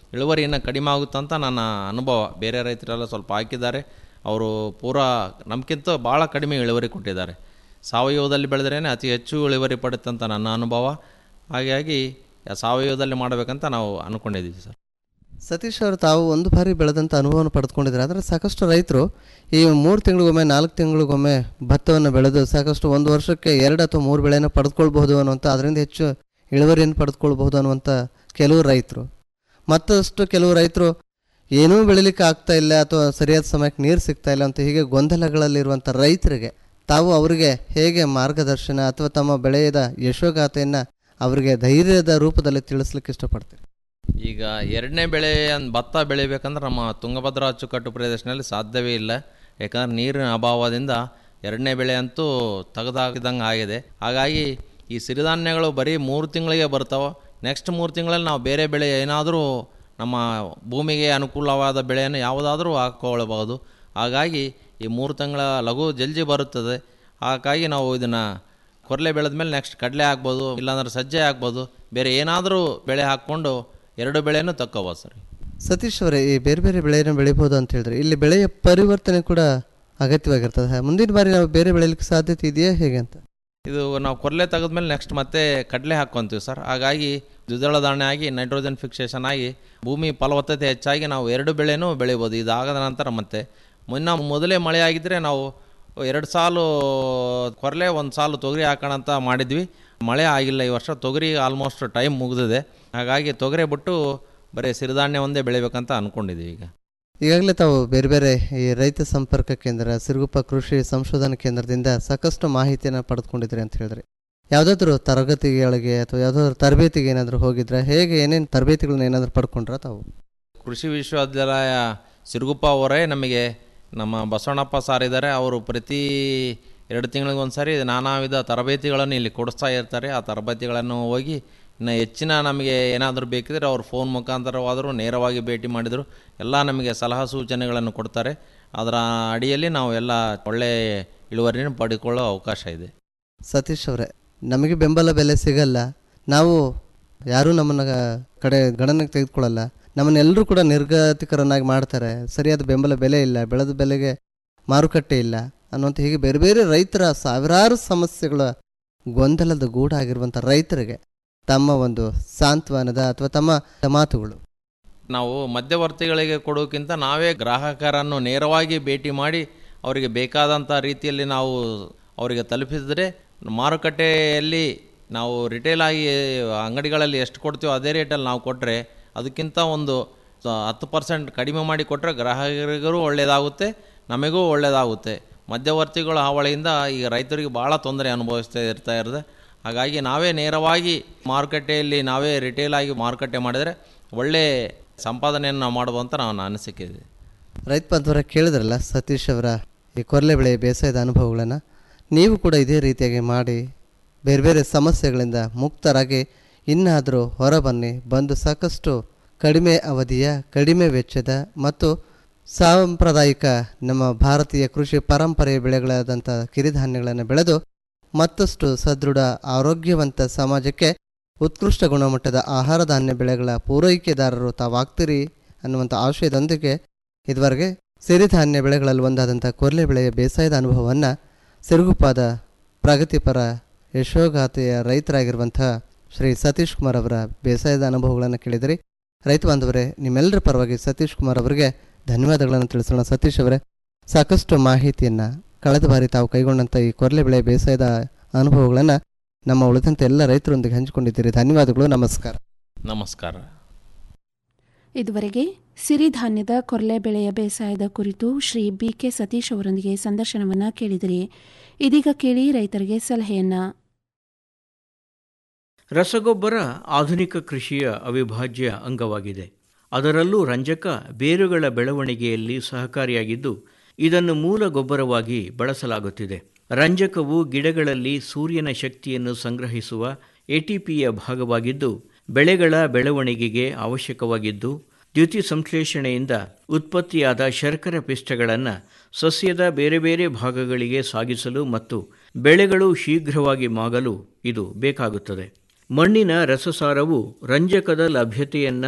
ಇಳುವರಿ ಇನ್ನೂ ಕಡಿಮೆ ಆಗುತ್ತಂತ ನನ್ನ ಅನುಭವ ಬೇರೆ ರೈತರೆಲ್ಲ ಸ್ವಲ್ಪ ಹಾಕಿದ್ದಾರೆ ಅವರು ಪೂರಾ ನಮಗಿಂತ ಭಾಳ ಕಡಿಮೆ ಇಳುವರಿ ಕೊಟ್ಟಿದ್ದಾರೆ ಸಾವಯವದಲ್ಲಿ ಬೆಳೆದ್ರೇ ಅತಿ ಹೆಚ್ಚು ಇಳುವರಿ ಪಡುತ್ತಂತ ನನ್ನ ಅನುಭವ ಹಾಗಾಗಿ ಸಾವಯವದಲ್ಲಿ ಮಾಡಬೇಕಂತ ನಾವು ಅಂದ್ಕೊಂಡಿದ್ದೀವಿ ಸರ್ ಸತೀಶ್ ಅವರು ತಾವು ಒಂದು ಬಾರಿ ಬೆಳೆದಂಥ ಅನುಭವವನ್ನು ಪಡೆದುಕೊಂಡಿದ್ದಾರೆ ಆದರೆ ಸಾಕಷ್ಟು ರೈತರು ಈ ಮೂರು ತಿಂಗಳಿಗೊಮ್ಮೆ ನಾಲ್ಕು ತಿಂಗಳಿಗೊಮ್ಮೆ ಭತ್ತವನ್ನು ಬೆಳೆದು ಸಾಕಷ್ಟು ಒಂದು ವರ್ಷಕ್ಕೆ ಎರಡು ಅಥವಾ ಮೂರು ಬೆಳೆಯನ್ನು ಪಡೆದುಕೊಳ್ಬಹುದು ಅನ್ನುವಂಥ ಅದರಿಂದ ಹೆಚ್ಚು ಇಳುವರಿಯನ್ನು ಪಡೆದುಕೊಳ್ಬಹುದು ಅನ್ನುವಂಥ ಕೆಲವು ರೈತರು ಮತ್ತಷ್ಟು ಕೆಲವು ರೈತರು ಏನೂ ಬೆಳಿಲಿಕ್ಕೆ ಆಗ್ತಾ ಇಲ್ಲ ಅಥವಾ ಸರಿಯಾದ ಸಮಯಕ್ಕೆ ನೀರು ಸಿಗ್ತಾ ಇಲ್ಲ ಅಂತ ಹೀಗೆ ಗೊಂದಲಗಳಲ್ಲಿರುವಂಥ ರೈತರಿಗೆ ತಾವು ಅವರಿಗೆ ಹೇಗೆ ಮಾರ್ಗದರ್ಶನ ಅಥವಾ ತಮ್ಮ ಬೆಳೆಯದ ಯಶೋಗಾಥೆಯನ್ನು ಅವರಿಗೆ ಧೈರ್ಯದ ರೂಪದಲ್ಲಿ ತಿಳಿಸ್ಲಿಕ್ಕೆ ಇಷ್ಟಪಡ್ತೀರಿ ಈಗ ಎರಡನೇ ಬೆಳೆ ಅಂದ್ ಭತ್ತ ಬೆಳಿಬೇಕಂದ್ರೆ ನಮ್ಮ ತುಂಗಭದ್ರಾ ಅಚ್ಚುಕಟ್ಟು ಪ್ರದೇಶದಲ್ಲಿ ಸಾಧ್ಯವೇ ಇಲ್ಲ ಯಾಕಂದ್ರೆ ನೀರಿನ ಅಭಾವದಿಂದ ಎರಡನೇ ಬೆಳೆ ಅಂತೂ ತೆಗೆದಾಕಿದಂಗೆ ಆಗಿದೆ ಹಾಗಾಗಿ ಈ ಸಿರಿಧಾನ್ಯಗಳು ಬರೀ ಮೂರು ತಿಂಗಳಿಗೆ ಬರ್ತಾವೆ ನೆಕ್ಸ್ಟ್ ಮೂರು ತಿಂಗಳಲ್ಲಿ ನಾವು ಬೇರೆ ಬೆಳೆ ಏನಾದರೂ ನಮ್ಮ ಭೂಮಿಗೆ ಅನುಕೂಲವಾದ ಬೆಳೆಯನ್ನು ಯಾವುದಾದ್ರೂ ಹಾಕ್ಕೊಳ್ಬಹುದು ಹಾಗಾಗಿ ಈ ಮೂರು ತಿಂಗಳ ಲಘು ಜಲ್ದಿ ಬರುತ್ತದೆ ಹಾಗಾಗಿ ನಾವು ಇದನ್ನು ಕೊರಲೆ ಬೆಳೆದ ಮೇಲೆ ನೆಕ್ಸ್ಟ್ ಕಡಲೆ ಹಾಕ್ಬೋದು ಇಲ್ಲಾಂದ್ರೆ ಸಜ್ಜೆ ಹಾಕ್ಬೋದು ಬೇರೆ ಏನಾದರೂ ಬೆಳೆ ಹಾಕ್ಕೊಂಡು ಎರಡು ಬೆಳೆನೂ ತಕ್ಕೋಬೋದು ಸರ್ ಸತೀಶ್ ಅವರೇ ಈ ಬೇರೆ ಬೇರೆ ಬೆಳೆಯನ್ನು ಬೆಳಿಬೋದು ಅಂತ ಹೇಳಿದ್ರೆ ಇಲ್ಲಿ ಬೆಳೆಯ ಪರಿವರ್ತನೆ ಕೂಡ ಅಗತ್ಯವಾಗಿರ್ತದೆ ಮುಂದಿನ ಬಾರಿ ನಾವು ಬೇರೆ ಬೆಳೆಯಲಿಕ್ಕೆ ಸಾಧ್ಯತೆ ಇದೆಯಾ ಹೇಗೆ ಅಂತ ಇದು ನಾವು ಕೊರಲೆ ತೆಗೆದ್ಮೇಲೆ ನೆಕ್ಸ್ಟ್ ಮತ್ತೆ ಕಡಲೆ ಹಾಕ್ಕೊಂತೀವಿ ಸರ್ ಹಾಗಾಗಿ ದ್ವಿದಳ ಧಾನ್ಯ ಆಗಿ ನೈಟ್ರೋಜನ್ ಫಿಕ್ಸೇಷನ್ ಆಗಿ ಭೂಮಿ ಫಲವತ್ತತೆ ಹೆಚ್ಚಾಗಿ ನಾವು ಎರಡು ಬೆಳೆನೂ ಬೆಳಿಬೋದು ಇದಾಗದ ನಂತರ ಮತ್ತೆ ಮುನ್ನ ಮೊದಲೇ ಮಳೆ ಆಗಿದ್ದರೆ ನಾವು ಎರಡು ಸಾಲು ಕೊರಲೆ ಒಂದು ಸಾಲು ತೊಗರಿ ಹಾಕೋಣ ಅಂತ ಮಾಡಿದ್ವಿ ಮಳೆ ಆಗಿಲ್ಲ ಈ ವರ್ಷ ತೊಗರಿ ಆಲ್ಮೋಸ್ಟ್ ಟೈಮ್ ಮುಗಿದಿದೆ ಹಾಗಾಗಿ ತೊಗರಿ ಬಿಟ್ಟು ಬರೀ ಸಿರಿಧಾನ್ಯ ಒಂದೇ ಬೆಳಿಬೇಕಂತ ಅಂದ್ಕೊಂಡಿದ್ದೀವಿ ಈಗ ಈಗಾಗಲೇ ತಾವು ಬೇರೆ ಬೇರೆ ಈ ರೈತ ಸಂಪರ್ಕ ಕೇಂದ್ರ ಸಿರುಗುಪ್ಪ ಕೃಷಿ ಸಂಶೋಧನಾ ಕೇಂದ್ರದಿಂದ ಸಾಕಷ್ಟು ಮಾಹಿತಿಯನ್ನು ಪಡೆದುಕೊಂಡಿದ್ರಿ ಅಂತ ಹೇಳಿದ್ರಿ ಯಾವುದಾದ್ರೂ ತರಗತಿಗಳಿಗೆ ಅಥವಾ ಯಾವುದಾದ್ರೂ ತರಬೇತಿಗೆ ಏನಾದರೂ ಹೋಗಿದ್ರೆ ಹೇಗೆ ಏನೇನು ತರಬೇತಿಗಳನ್ನ ಏನಾದರೂ ಪಡ್ಕೊಂಡ್ರ ತಾವು ಕೃಷಿ ವಿಶ್ವವಿದ್ಯಾಲಯ ಸಿರುಗುಪ್ಪ ಅವರೇ ನಮಗೆ ನಮ್ಮ ಬಸವಣ್ಣಪ್ಪ ಸಾರ್ ಇದ್ದಾರೆ ಅವರು ಪ್ರತಿ ಎರಡು ತಿಂಗಳಿಗೆ ಒಂದು ಸಾರಿ ನಾನಾ ವಿಧ ತರಬೇತಿಗಳನ್ನು ಇಲ್ಲಿ ಕೊಡಿಸ್ತಾ ಇರ್ತಾರೆ ಆ ತರಬೇತಿಗಳನ್ನು ಹೋಗಿ ಇನ್ನು ಹೆಚ್ಚಿನ ನಮಗೆ ಏನಾದರೂ ಬೇಕಿದ್ರೆ ಅವ್ರು ಫೋನ್ ಮುಖಾಂತರವಾದರೂ ನೇರವಾಗಿ ಭೇಟಿ ಮಾಡಿದರು ಎಲ್ಲ ನಮಗೆ ಸಲಹಾ ಸೂಚನೆಗಳನ್ನು ಕೊಡ್ತಾರೆ ಅದರ ಅಡಿಯಲ್ಲಿ ನಾವು ಎಲ್ಲ ಒಳ್ಳೆಯ ಇಳುವರಿನ ಪಡೆದುಕೊಳ್ಳೋ ಅವಕಾಶ ಇದೆ ಸತೀಶ್ ಅವರೇ ನಮಗೆ ಬೆಂಬಲ ಬೆಲೆ ಸಿಗಲ್ಲ ನಾವು ಯಾರೂ ನಮ್ಮನ್ನ ಕಡೆ ಗಣನೆಗೆ ತೆಗೆದುಕೊಳ್ಳಲ್ಲ ನಮ್ಮನ್ನೆಲ್ಲರೂ ಕೂಡ ನಿರ್ಗತಿಕರನ್ನಾಗಿ ಮಾಡ್ತಾರೆ ಸರಿಯಾದ ಬೆಂಬಲ ಬೆಲೆ ಇಲ್ಲ ಬೆಳೆದ ಬೆಲೆಗೆ ಮಾರುಕಟ್ಟೆ ಇಲ್ಲ ಅನ್ನುವಂಥ ಹೀಗೆ ಬೇರೆ ಬೇರೆ ರೈತರ ಸಾವಿರಾರು ಸಮಸ್ಯೆಗಳ ಗೊಂದಲದ ಗೂಡಾಗಿರುವಂಥ ರೈತರಿಗೆ ತಮ್ಮ ಒಂದು ಸಾಂತ್ವನದ ಅಥವಾ ತಮ್ಮ ಮಾತುಗಳು ನಾವು ಮಧ್ಯವರ್ತಿಗಳಿಗೆ ಕೊಡೋಕ್ಕಿಂತ ನಾವೇ ಗ್ರಾಹಕರನ್ನು ನೇರವಾಗಿ ಭೇಟಿ ಮಾಡಿ ಅವರಿಗೆ ಬೇಕಾದಂಥ ರೀತಿಯಲ್ಲಿ ನಾವು ಅವರಿಗೆ ತಲುಪಿಸಿದರೆ ಮಾರುಕಟ್ಟೆಯಲ್ಲಿ ನಾವು ರಿಟೇಲ್ ಆಗಿ ಅಂಗಡಿಗಳಲ್ಲಿ ಎಷ್ಟು ಕೊಡ್ತೀವೋ ಅದೇ ರೇಟಲ್ಲಿ ನಾವು ಕೊಟ್ಟರೆ ಅದಕ್ಕಿಂತ ಒಂದು ಸ- ಹತ್ತು ಪರ್ಸೆಂಟ್ ಕಡಿಮೆ ಮಾಡಿ ಕೊಟ್ಟರೆ ಗ್ರಾಹಕರಿಗೂ ಒಳ್ಳೆಯದಾಗುತ್ತೆ ನಮಗೂ ಒಳ್ಳೆಯದಾಗುತ್ತೆ ಮಧ್ಯವರ್ತಿಗಳ ಹಾವಳಿಯಿಂದ ಈಗ ರೈತರಿಗೆ ಭಾಳ ತೊಂದರೆ ಅನುಭವಿಸ್ತಾ ಇರ್ತಾ ಇರುತ್ತೆ ಹಾಗಾಗಿ ನಾವೇ ನೇರವಾಗಿ ಮಾರುಕಟ್ಟೆಯಲ್ಲಿ ನಾವೇ ರಿಟೇಲ್ ಆಗಿ ಮಾರುಕಟ್ಟೆ ಮಾಡಿದರೆ ಒಳ್ಳೆ ಸಂಪಾದನೆಯನ್ನು ನಾವು ಮಾಡ್ಬೋದು ಅಂತ ನಾನು ಅನಿಸಿಕೆ ಇದೆ ರೈತ ಬಾಂಧವರ ಕೇಳಿದ್ರಲ್ಲ ಸತೀಶ್ ಅವರ ಈ ಕೊರಲೆ ಬೆಳೆ ಬೇಸಾಯದ ಅನುಭವಗಳನ್ನು ನೀವು ಕೂಡ ಇದೇ ರೀತಿಯಾಗಿ ಮಾಡಿ ಬೇರೆ ಬೇರೆ ಸಮಸ್ಯೆಗಳಿಂದ ಮುಕ್ತರಾಗಿ ಇನ್ನಾದರೂ ಹೊರಬನ್ನಿ ಬಂದು ಸಾಕಷ್ಟು ಕಡಿಮೆ ಅವಧಿಯ ಕಡಿಮೆ ವೆಚ್ಚದ ಮತ್ತು ಸಾಂಪ್ರದಾಯಿಕ ನಮ್ಮ ಭಾರತೀಯ ಕೃಷಿ ಪರಂಪರೆಯ ಬೆಳೆಗಳಾದಂಥ ಕಿರಿಧಾನ್ಯಗಳನ್ನು ಬೆಳೆದು ಮತ್ತಷ್ಟು ಸದೃಢ ಆರೋಗ್ಯವಂತ ಸಮಾಜಕ್ಕೆ ಉತ್ಕೃಷ್ಟ ಗುಣಮಟ್ಟದ ಆಹಾರ ಧಾನ್ಯ ಬೆಳೆಗಳ ಪೂರೈಕೆದಾರರು ತಾವಾಗ್ತೀರಿ ಅನ್ನುವಂಥ ಆಶಯದೊಂದಿಗೆ ಇದುವರೆಗೆ ಸಿರಿಧಾನ್ಯ ಬೆಳೆಗಳಲ್ಲಿ ಒಂದಾದಂಥ ಕೊರ್ಲೆ ಬೆಳೆಯ ಬೇಸಾಯದ ಅನುಭವವನ್ನು ಸಿರುಗುಪ್ಪಾದ ಪ್ರಗತಿಪರ ಯಶೋಗಾಥೆಯ ರೈತರಾಗಿರುವಂಥ ಶ್ರೀ ಸತೀಶ್ ಕುಮಾರ್ ಅವರ ಬೇಸಾಯದ ಅನುಭವಗಳನ್ನು ಕೇಳಿದಿರಿ ರೈತ ಬಾಂಧವರೇ ನಿಮ್ಮೆಲ್ಲರ ಪರವಾಗಿ ಸತೀಶ್ ಕುಮಾರ್ ಅವರಿಗೆ ಧನ್ಯವಾದಗಳನ್ನು ತಿಳಿಸೋಣ ಸತೀಶ್ ಅವರೇ ಸಾಕಷ್ಟು ಮಾಹಿತಿಯನ್ನು ಕಳೆದ ಬಾರಿ ತಾವು ಕೈಗೊಂಡಂಥ ಈ ಕೊರ್ಲೆ ಬೆಳೆ ಬೇಸಾಯದ ಅನುಭವಗಳನ್ನು ನಮ್ಮ ಉಳಿದಂತೆ ಎಲ್ಲ ರೈತರೊಂದಿಗೆ ಹಂಚಿಕೊಂಡಿದ್ದೀರಿ ಧನ್ಯವಾದಗಳು ನಮಸ್ಕಾರ ನಮಸ್ಕಾರ ಇದುವರೆಗೆ ಸಿರಿಧಾನ್ಯದ ಕೊರ್ಲೆ ಬೆಳೆಯ ಬೇಸಾಯದ ಕುರಿತು ಶ್ರೀ ಬಿ ಕೆ ಸತೀಶ್ ಅವರೊಂದಿಗೆ ಸಂದರ್ಶನವನ್ನ ಕೇಳಿದಿರಿ ಇದೀಗ ಕೇಳಿ ರೈತರಿಗೆ ಸಲಹೆಯನ್ನ ರಸಗೊಬ್ಬರ ಆಧುನಿಕ ಕೃಷಿಯ ಅವಿಭಾಜ್ಯ ಅಂಗವಾಗಿದೆ ಅದರಲ್ಲೂ ರಂಜಕ ಬೇರುಗಳ ಬೆಳವಣಿಗೆಯಲ್ಲಿ ಸಹಕಾರಿಯಾಗಿದ್ದು ಇದನ್ನು ಮೂಲ ಗೊಬ್ಬರವಾಗಿ ಬಳಸಲಾಗುತ್ತಿದೆ ರಂಜಕವು ಗಿಡಗಳಲ್ಲಿ ಸೂರ್ಯನ ಶಕ್ತಿಯನ್ನು ಸಂಗ್ರಹಿಸುವ ಎಟಿಪಿಯ ಭಾಗವಾಗಿದ್ದು ಬೆಳೆಗಳ ಬೆಳವಣಿಗೆಗೆ ಅವಶ್ಯಕವಾಗಿದ್ದು ದ್ಯುತಿ ಸಂಶ್ಲೇಷಣೆಯಿಂದ ಉತ್ಪತ್ತಿಯಾದ ಶರ್ಕರ ಪಿಷ್ಟಗಳನ್ನು ಸಸ್ಯದ ಬೇರೆ ಬೇರೆ ಭಾಗಗಳಿಗೆ ಸಾಗಿಸಲು ಮತ್ತು ಬೆಳೆಗಳು ಶೀಘ್ರವಾಗಿ ಮಾಗಲು ಇದು ಬೇಕಾಗುತ್ತದೆ ಮಣ್ಣಿನ ರಸಸಾರವು ರಂಜಕದ ಲಭ್ಯತೆಯನ್ನು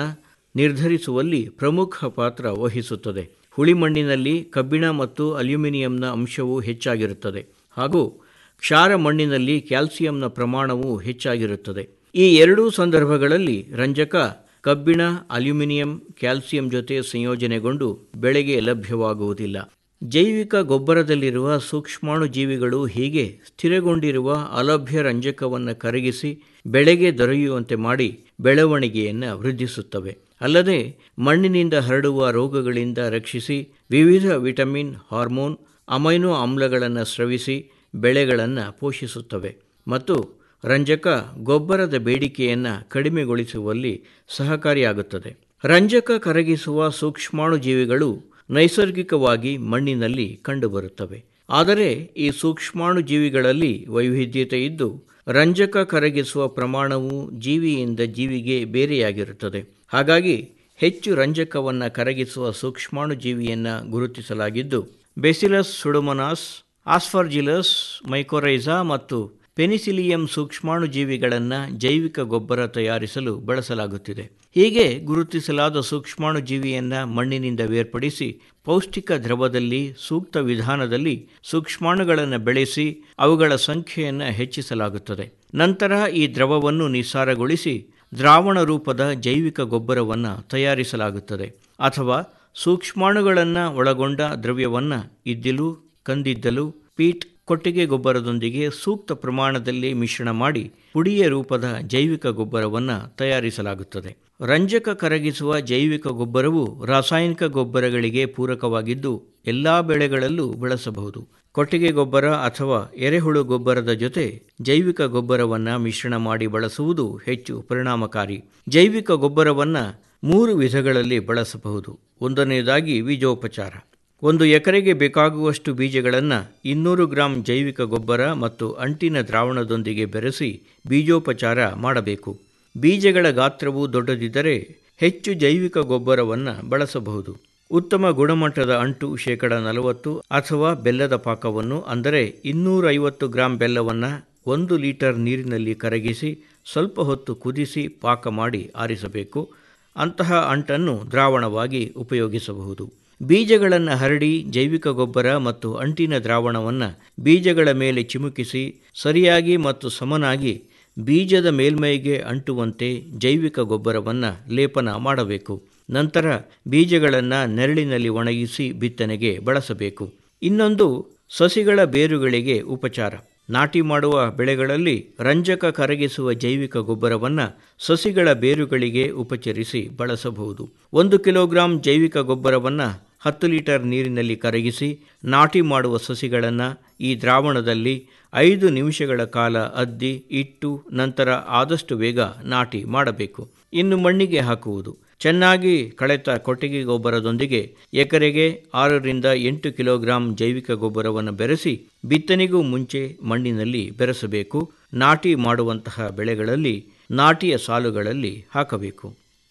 ನಿರ್ಧರಿಸುವಲ್ಲಿ ಪ್ರಮುಖ ಪಾತ್ರ ವಹಿಸುತ್ತದೆ ಹುಳಿಮಣ್ಣಿನಲ್ಲಿ ಕಬ್ಬಿಣ ಮತ್ತು ಅಲ್ಯೂಮಿನಿಯಂನ ಅಂಶವು ಹೆಚ್ಚಾಗಿರುತ್ತದೆ ಹಾಗೂ ಕ್ಷಾರ ಮಣ್ಣಿನಲ್ಲಿ ಕ್ಯಾಲ್ಸಿಯಂನ ಪ್ರಮಾಣವು ಹೆಚ್ಚಾಗಿರುತ್ತದೆ ಈ ಎರಡೂ ಸಂದರ್ಭಗಳಲ್ಲಿ ರಂಜಕ ಕಬ್ಬಿಣ ಅಲ್ಯೂಮಿನಿಯಂ ಕ್ಯಾಲ್ಸಿಯಂ ಜೊತೆ ಸಂಯೋಜನೆಗೊಂಡು ಬೆಳೆಗೆ ಲಭ್ಯವಾಗುವುದಿಲ್ಲ ಜೈವಿಕ ಗೊಬ್ಬರದಲ್ಲಿರುವ ಸೂಕ್ಷ್ಮಾಣು ಜೀವಿಗಳು ಹೀಗೆ ಸ್ಥಿರಗೊಂಡಿರುವ ಅಲಭ್ಯ ರಂಜಕವನ್ನು ಕರಗಿಸಿ ಬೆಳೆಗೆ ದೊರೆಯುವಂತೆ ಮಾಡಿ ಬೆಳವಣಿಗೆಯನ್ನು ವೃದ್ಧಿಸುತ್ತವೆ ಅಲ್ಲದೆ ಮಣ್ಣಿನಿಂದ ಹರಡುವ ರೋಗಗಳಿಂದ ರಕ್ಷಿಸಿ ವಿವಿಧ ವಿಟಮಿನ್ ಹಾರ್ಮೋನ್ ಅಮೈನೋ ಆಮ್ಲಗಳನ್ನು ಸ್ರವಿಸಿ ಬೆಳೆಗಳನ್ನು ಪೋಷಿಸುತ್ತವೆ ಮತ್ತು ರಂಜಕ ಗೊಬ್ಬರದ ಬೇಡಿಕೆಯನ್ನು ಕಡಿಮೆಗೊಳಿಸುವಲ್ಲಿ ಸಹಕಾರಿಯಾಗುತ್ತದೆ ರಂಜಕ ಕರಗಿಸುವ ಸೂಕ್ಷ್ಮಾಣು ಜೀವಿಗಳು ನೈಸರ್ಗಿಕವಾಗಿ ಮಣ್ಣಿನಲ್ಲಿ ಕಂಡುಬರುತ್ತವೆ ಆದರೆ ಈ ಸೂಕ್ಷ್ಮಾಣು ಜೀವಿಗಳಲ್ಲಿ ವೈವಿಧ್ಯತೆ ಇದ್ದು ರಂಜಕ ಕರಗಿಸುವ ಪ್ರಮಾಣವು ಜೀವಿಯಿಂದ ಜೀವಿಗೆ ಬೇರೆಯಾಗಿರುತ್ತದೆ ಹಾಗಾಗಿ ಹೆಚ್ಚು ರಂಜಕವನ್ನು ಕರಗಿಸುವ ಸೂಕ್ಷ್ಮಾಣು ಜೀವಿಯನ್ನು ಗುರುತಿಸಲಾಗಿದ್ದು ಬೆಸಿಲಸ್ ಸುಡೊಮೊನಾಸ್ ಆಸ್ಫರ್ಜಿಲಸ್ ಮೈಕೋರೈಸಾ ಮತ್ತು ಪೆನಿಸಿಲಿಯಂ ಸೂಕ್ಷ್ಮಾಣು ಜೀವಿಗಳನ್ನು ಜೈವಿಕ ಗೊಬ್ಬರ ತಯಾರಿಸಲು ಬಳಸಲಾಗುತ್ತಿದೆ ಹೀಗೆ ಗುರುತಿಸಲಾದ ಸೂಕ್ಷ್ಮಾಣು ಜೀವಿಯನ್ನು ಮಣ್ಣಿನಿಂದ ಬೇರ್ಪಡಿಸಿ ಪೌಷ್ಟಿಕ ದ್ರವದಲ್ಲಿ ಸೂಕ್ತ ವಿಧಾನದಲ್ಲಿ ಸೂಕ್ಷ್ಮಾಣುಗಳನ್ನು ಬೆಳೆಸಿ ಅವುಗಳ ಸಂಖ್ಯೆಯನ್ನು ಹೆಚ್ಚಿಸಲಾಗುತ್ತದೆ ನಂತರ ಈ ದ್ರವವನ್ನು ನಿಸ್ಸಾರಗೊಳಿಸಿ ದ್ರಾವಣ ರೂಪದ ಜೈವಿಕ ಗೊಬ್ಬರವನ್ನು ತಯಾರಿಸಲಾಗುತ್ತದೆ ಅಥವಾ ಸೂಕ್ಷ್ಮಾಣುಗಳನ್ನು ಒಳಗೊಂಡ ದ್ರವ್ಯವನ್ನು ಇದ್ದಿಲು ಕಂದಿದ್ದಲು ಪೀಟ್ ಕೊಟ್ಟಿಗೆ ಗೊಬ್ಬರದೊಂದಿಗೆ ಸೂಕ್ತ ಪ್ರಮಾಣದಲ್ಲಿ ಮಿಶ್ರಣ ಮಾಡಿ ಪುಡಿಯ ರೂಪದ ಜೈವಿಕ ಗೊಬ್ಬರವನ್ನು ತಯಾರಿಸಲಾಗುತ್ತದೆ ರಂಜಕ ಕರಗಿಸುವ ಜೈವಿಕ ಗೊಬ್ಬರವು ರಾಸಾಯನಿಕ ಗೊಬ್ಬರಗಳಿಗೆ ಪೂರಕವಾಗಿದ್ದು ಎಲ್ಲ ಬೆಳೆಗಳಲ್ಲೂ ಬಳಸಬಹುದು ಕೊಟ್ಟಿಗೆ ಗೊಬ್ಬರ ಅಥವಾ ಎರೆಹುಳು ಗೊಬ್ಬರದ ಜೊತೆ ಜೈವಿಕ ಗೊಬ್ಬರವನ್ನು ಮಿಶ್ರಣ ಮಾಡಿ ಬಳಸುವುದು ಹೆಚ್ಚು ಪರಿಣಾಮಕಾರಿ ಜೈವಿಕ ಗೊಬ್ಬರವನ್ನು ಮೂರು ವಿಧಗಳಲ್ಲಿ ಬಳಸಬಹುದು ಒಂದನೆಯದಾಗಿ ಬೀಜೋಪಚಾರ ಒಂದು ಎಕರೆಗೆ ಬೇಕಾಗುವಷ್ಟು ಬೀಜಗಳನ್ನು ಇನ್ನೂರು ಗ್ರಾಂ ಜೈವಿಕ ಗೊಬ್ಬರ ಮತ್ತು ಅಂಟಿನ ದ್ರಾವಣದೊಂದಿಗೆ ಬೆರೆಸಿ ಬೀಜೋಪಚಾರ ಮಾಡಬೇಕು ಬೀಜಗಳ ಗಾತ್ರವು ದೊಡ್ಡದಿದ್ದರೆ ಹೆಚ್ಚು ಜೈವಿಕ ಗೊಬ್ಬರವನ್ನು ಬಳಸಬಹುದು ಉತ್ತಮ ಗುಣಮಟ್ಟದ ಅಂಟು ಶೇಕಡ ನಲವತ್ತು ಅಥವಾ ಬೆಲ್ಲದ ಪಾಕವನ್ನು ಅಂದರೆ ಇನ್ನೂರೈವತ್ತು ಗ್ರಾಂ ಬೆಲ್ಲವನ್ನು ಒಂದು ಲೀಟರ್ ನೀರಿನಲ್ಲಿ ಕರಗಿಸಿ ಸ್ವಲ್ಪ ಹೊತ್ತು ಕುದಿಸಿ ಪಾಕ ಮಾಡಿ ಆರಿಸಬೇಕು ಅಂತಹ ಅಂಟನ್ನು ದ್ರಾವಣವಾಗಿ ಉಪಯೋಗಿಸಬಹುದು ಬೀಜಗಳನ್ನು ಹರಡಿ ಜೈವಿಕ ಗೊಬ್ಬರ ಮತ್ತು ಅಂಟಿನ ದ್ರಾವಣವನ್ನು ಬೀಜಗಳ ಮೇಲೆ ಚಿಮುಕಿಸಿ ಸರಿಯಾಗಿ ಮತ್ತು ಸಮನಾಗಿ ಬೀಜದ ಮೇಲ್ಮೈಗೆ ಅಂಟುವಂತೆ ಜೈವಿಕ ಗೊಬ್ಬರವನ್ನು ಲೇಪನ ಮಾಡಬೇಕು ನಂತರ ಬೀಜಗಳನ್ನು ನೆರಳಿನಲ್ಲಿ ಒಣಗಿಸಿ ಬಿತ್ತನೆಗೆ ಬಳಸಬೇಕು ಇನ್ನೊಂದು ಸಸಿಗಳ ಬೇರುಗಳಿಗೆ ಉಪಚಾರ ನಾಟಿ ಮಾಡುವ ಬೆಳೆಗಳಲ್ಲಿ ರಂಜಕ ಕರಗಿಸುವ ಜೈವಿಕ ಗೊಬ್ಬರವನ್ನು ಸಸಿಗಳ ಬೇರುಗಳಿಗೆ ಉಪಚರಿಸಿ ಬಳಸಬಹುದು ಒಂದು ಕಿಲೋಗ್ರಾಂ ಜೈವಿಕ ಗೊಬ್ಬರವನ್ನು ಹತ್ತು ಲೀಟರ್ ನೀರಿನಲ್ಲಿ ಕರಗಿಸಿ ನಾಟಿ ಮಾಡುವ ಸಸಿಗಳನ್ನು ಈ ದ್ರಾವಣದಲ್ಲಿ ಐದು ನಿಮಿಷಗಳ ಕಾಲ ಅದ್ದಿ ಇಟ್ಟು ನಂತರ ಆದಷ್ಟು ಬೇಗ ನಾಟಿ ಮಾಡಬೇಕು ಇನ್ನು ಮಣ್ಣಿಗೆ ಹಾಕುವುದು ಚೆನ್ನಾಗಿ ಕಳೆತ ಕೊಟ್ಟಿಗೆ ಗೊಬ್ಬರದೊಂದಿಗೆ ಎಕರೆಗೆ ಆರರಿಂದ ಎಂಟು ಕಿಲೋಗ್ರಾಂ ಜೈವಿಕ ಗೊಬ್ಬರವನ್ನು ಬೆರೆಸಿ ಬಿತ್ತನೆಗೂ ಮುಂಚೆ ಮಣ್ಣಿನಲ್ಲಿ ಬೆರೆಸಬೇಕು ನಾಟಿ ಮಾಡುವಂತಹ ಬೆಳೆಗಳಲ್ಲಿ ನಾಟಿಯ ಸಾಲುಗಳಲ್ಲಿ ಹಾಕಬೇಕು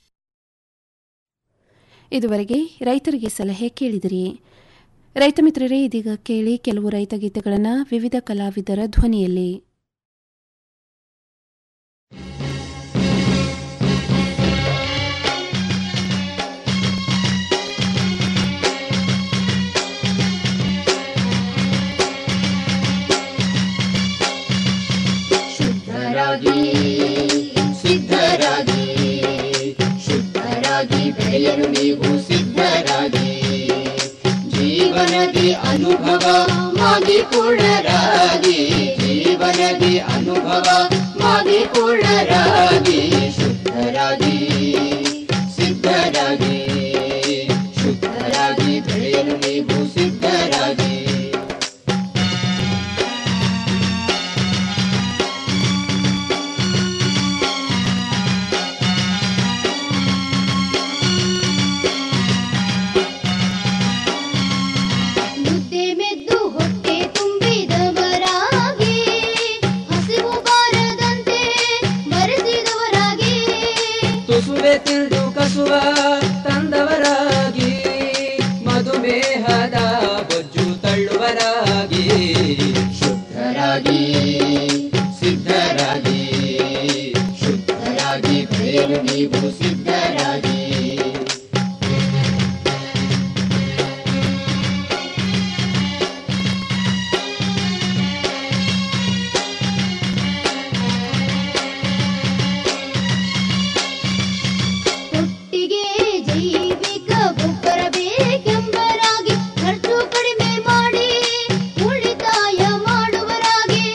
ಇದುವರೆಗೆ ರೈತರಿಗೆ ಸಲಹೆ ಕೇಳಿದಿರಿ ರೈತ ಮಿತ್ರರೇ ಇದೀಗ ಕೇಳಿ ಕೆಲವು ರೈತ ಗೀತೆಗಳನ್ನು ವಿವಿಧ ಕಲಾವಿದರ ಧ್ವನಿಯಲ್ಲಿ ಶುದ್ಧರಾಗಿ ಸಿದ್ಧರಾಗಿ ಶುದ್ಧರಾಗಿ ಬೆಳೆಯಲು ನೀವು ಸಿದ್ಧರಾಗಿ ಜೀವನದಿ ಅನುಭವ ಮಾಗಿಕೊಳ್ಳರಾಗಿ ಜೀವನದಿ ಅನುಭವ ಮಾಗಿಕೊಳ್ಳರಾಗಿ ಶುದ್ಧರಾಗಿ ಸಿದ್ಧರಾಗಿ ಶುದ್ಧರಾಗಿ ಬೆಳೆಯಲು ನೀವು ಸಿದ್ಧರಾಗಿ ಮುದ್ದೆ ಮೆದ್ದು ಹೊಟ್ಟೆ ತುಂಬಿದವರಾಗಿ ಹಸಿವು ಬಾರದಂತೆ ಬರೆಸಿದವರಾಗಿ ತುಸುವೆ ತಿಳಿದು ಕಸುವ ತಂದವರಾಗಿ ಮಧುಮೇಹದ ಬೊಜ್ಜು ತಳ್ಳುವರಾಗಿ ಶುದ್ಧರಾಗಿ ಸಿದ್ಧರಾಗಿ ಶುದ್ಧರಾಗಿ ಬೆಳೆಯಲು ನೀವು ಸಿದ್ಧರಾಗಿ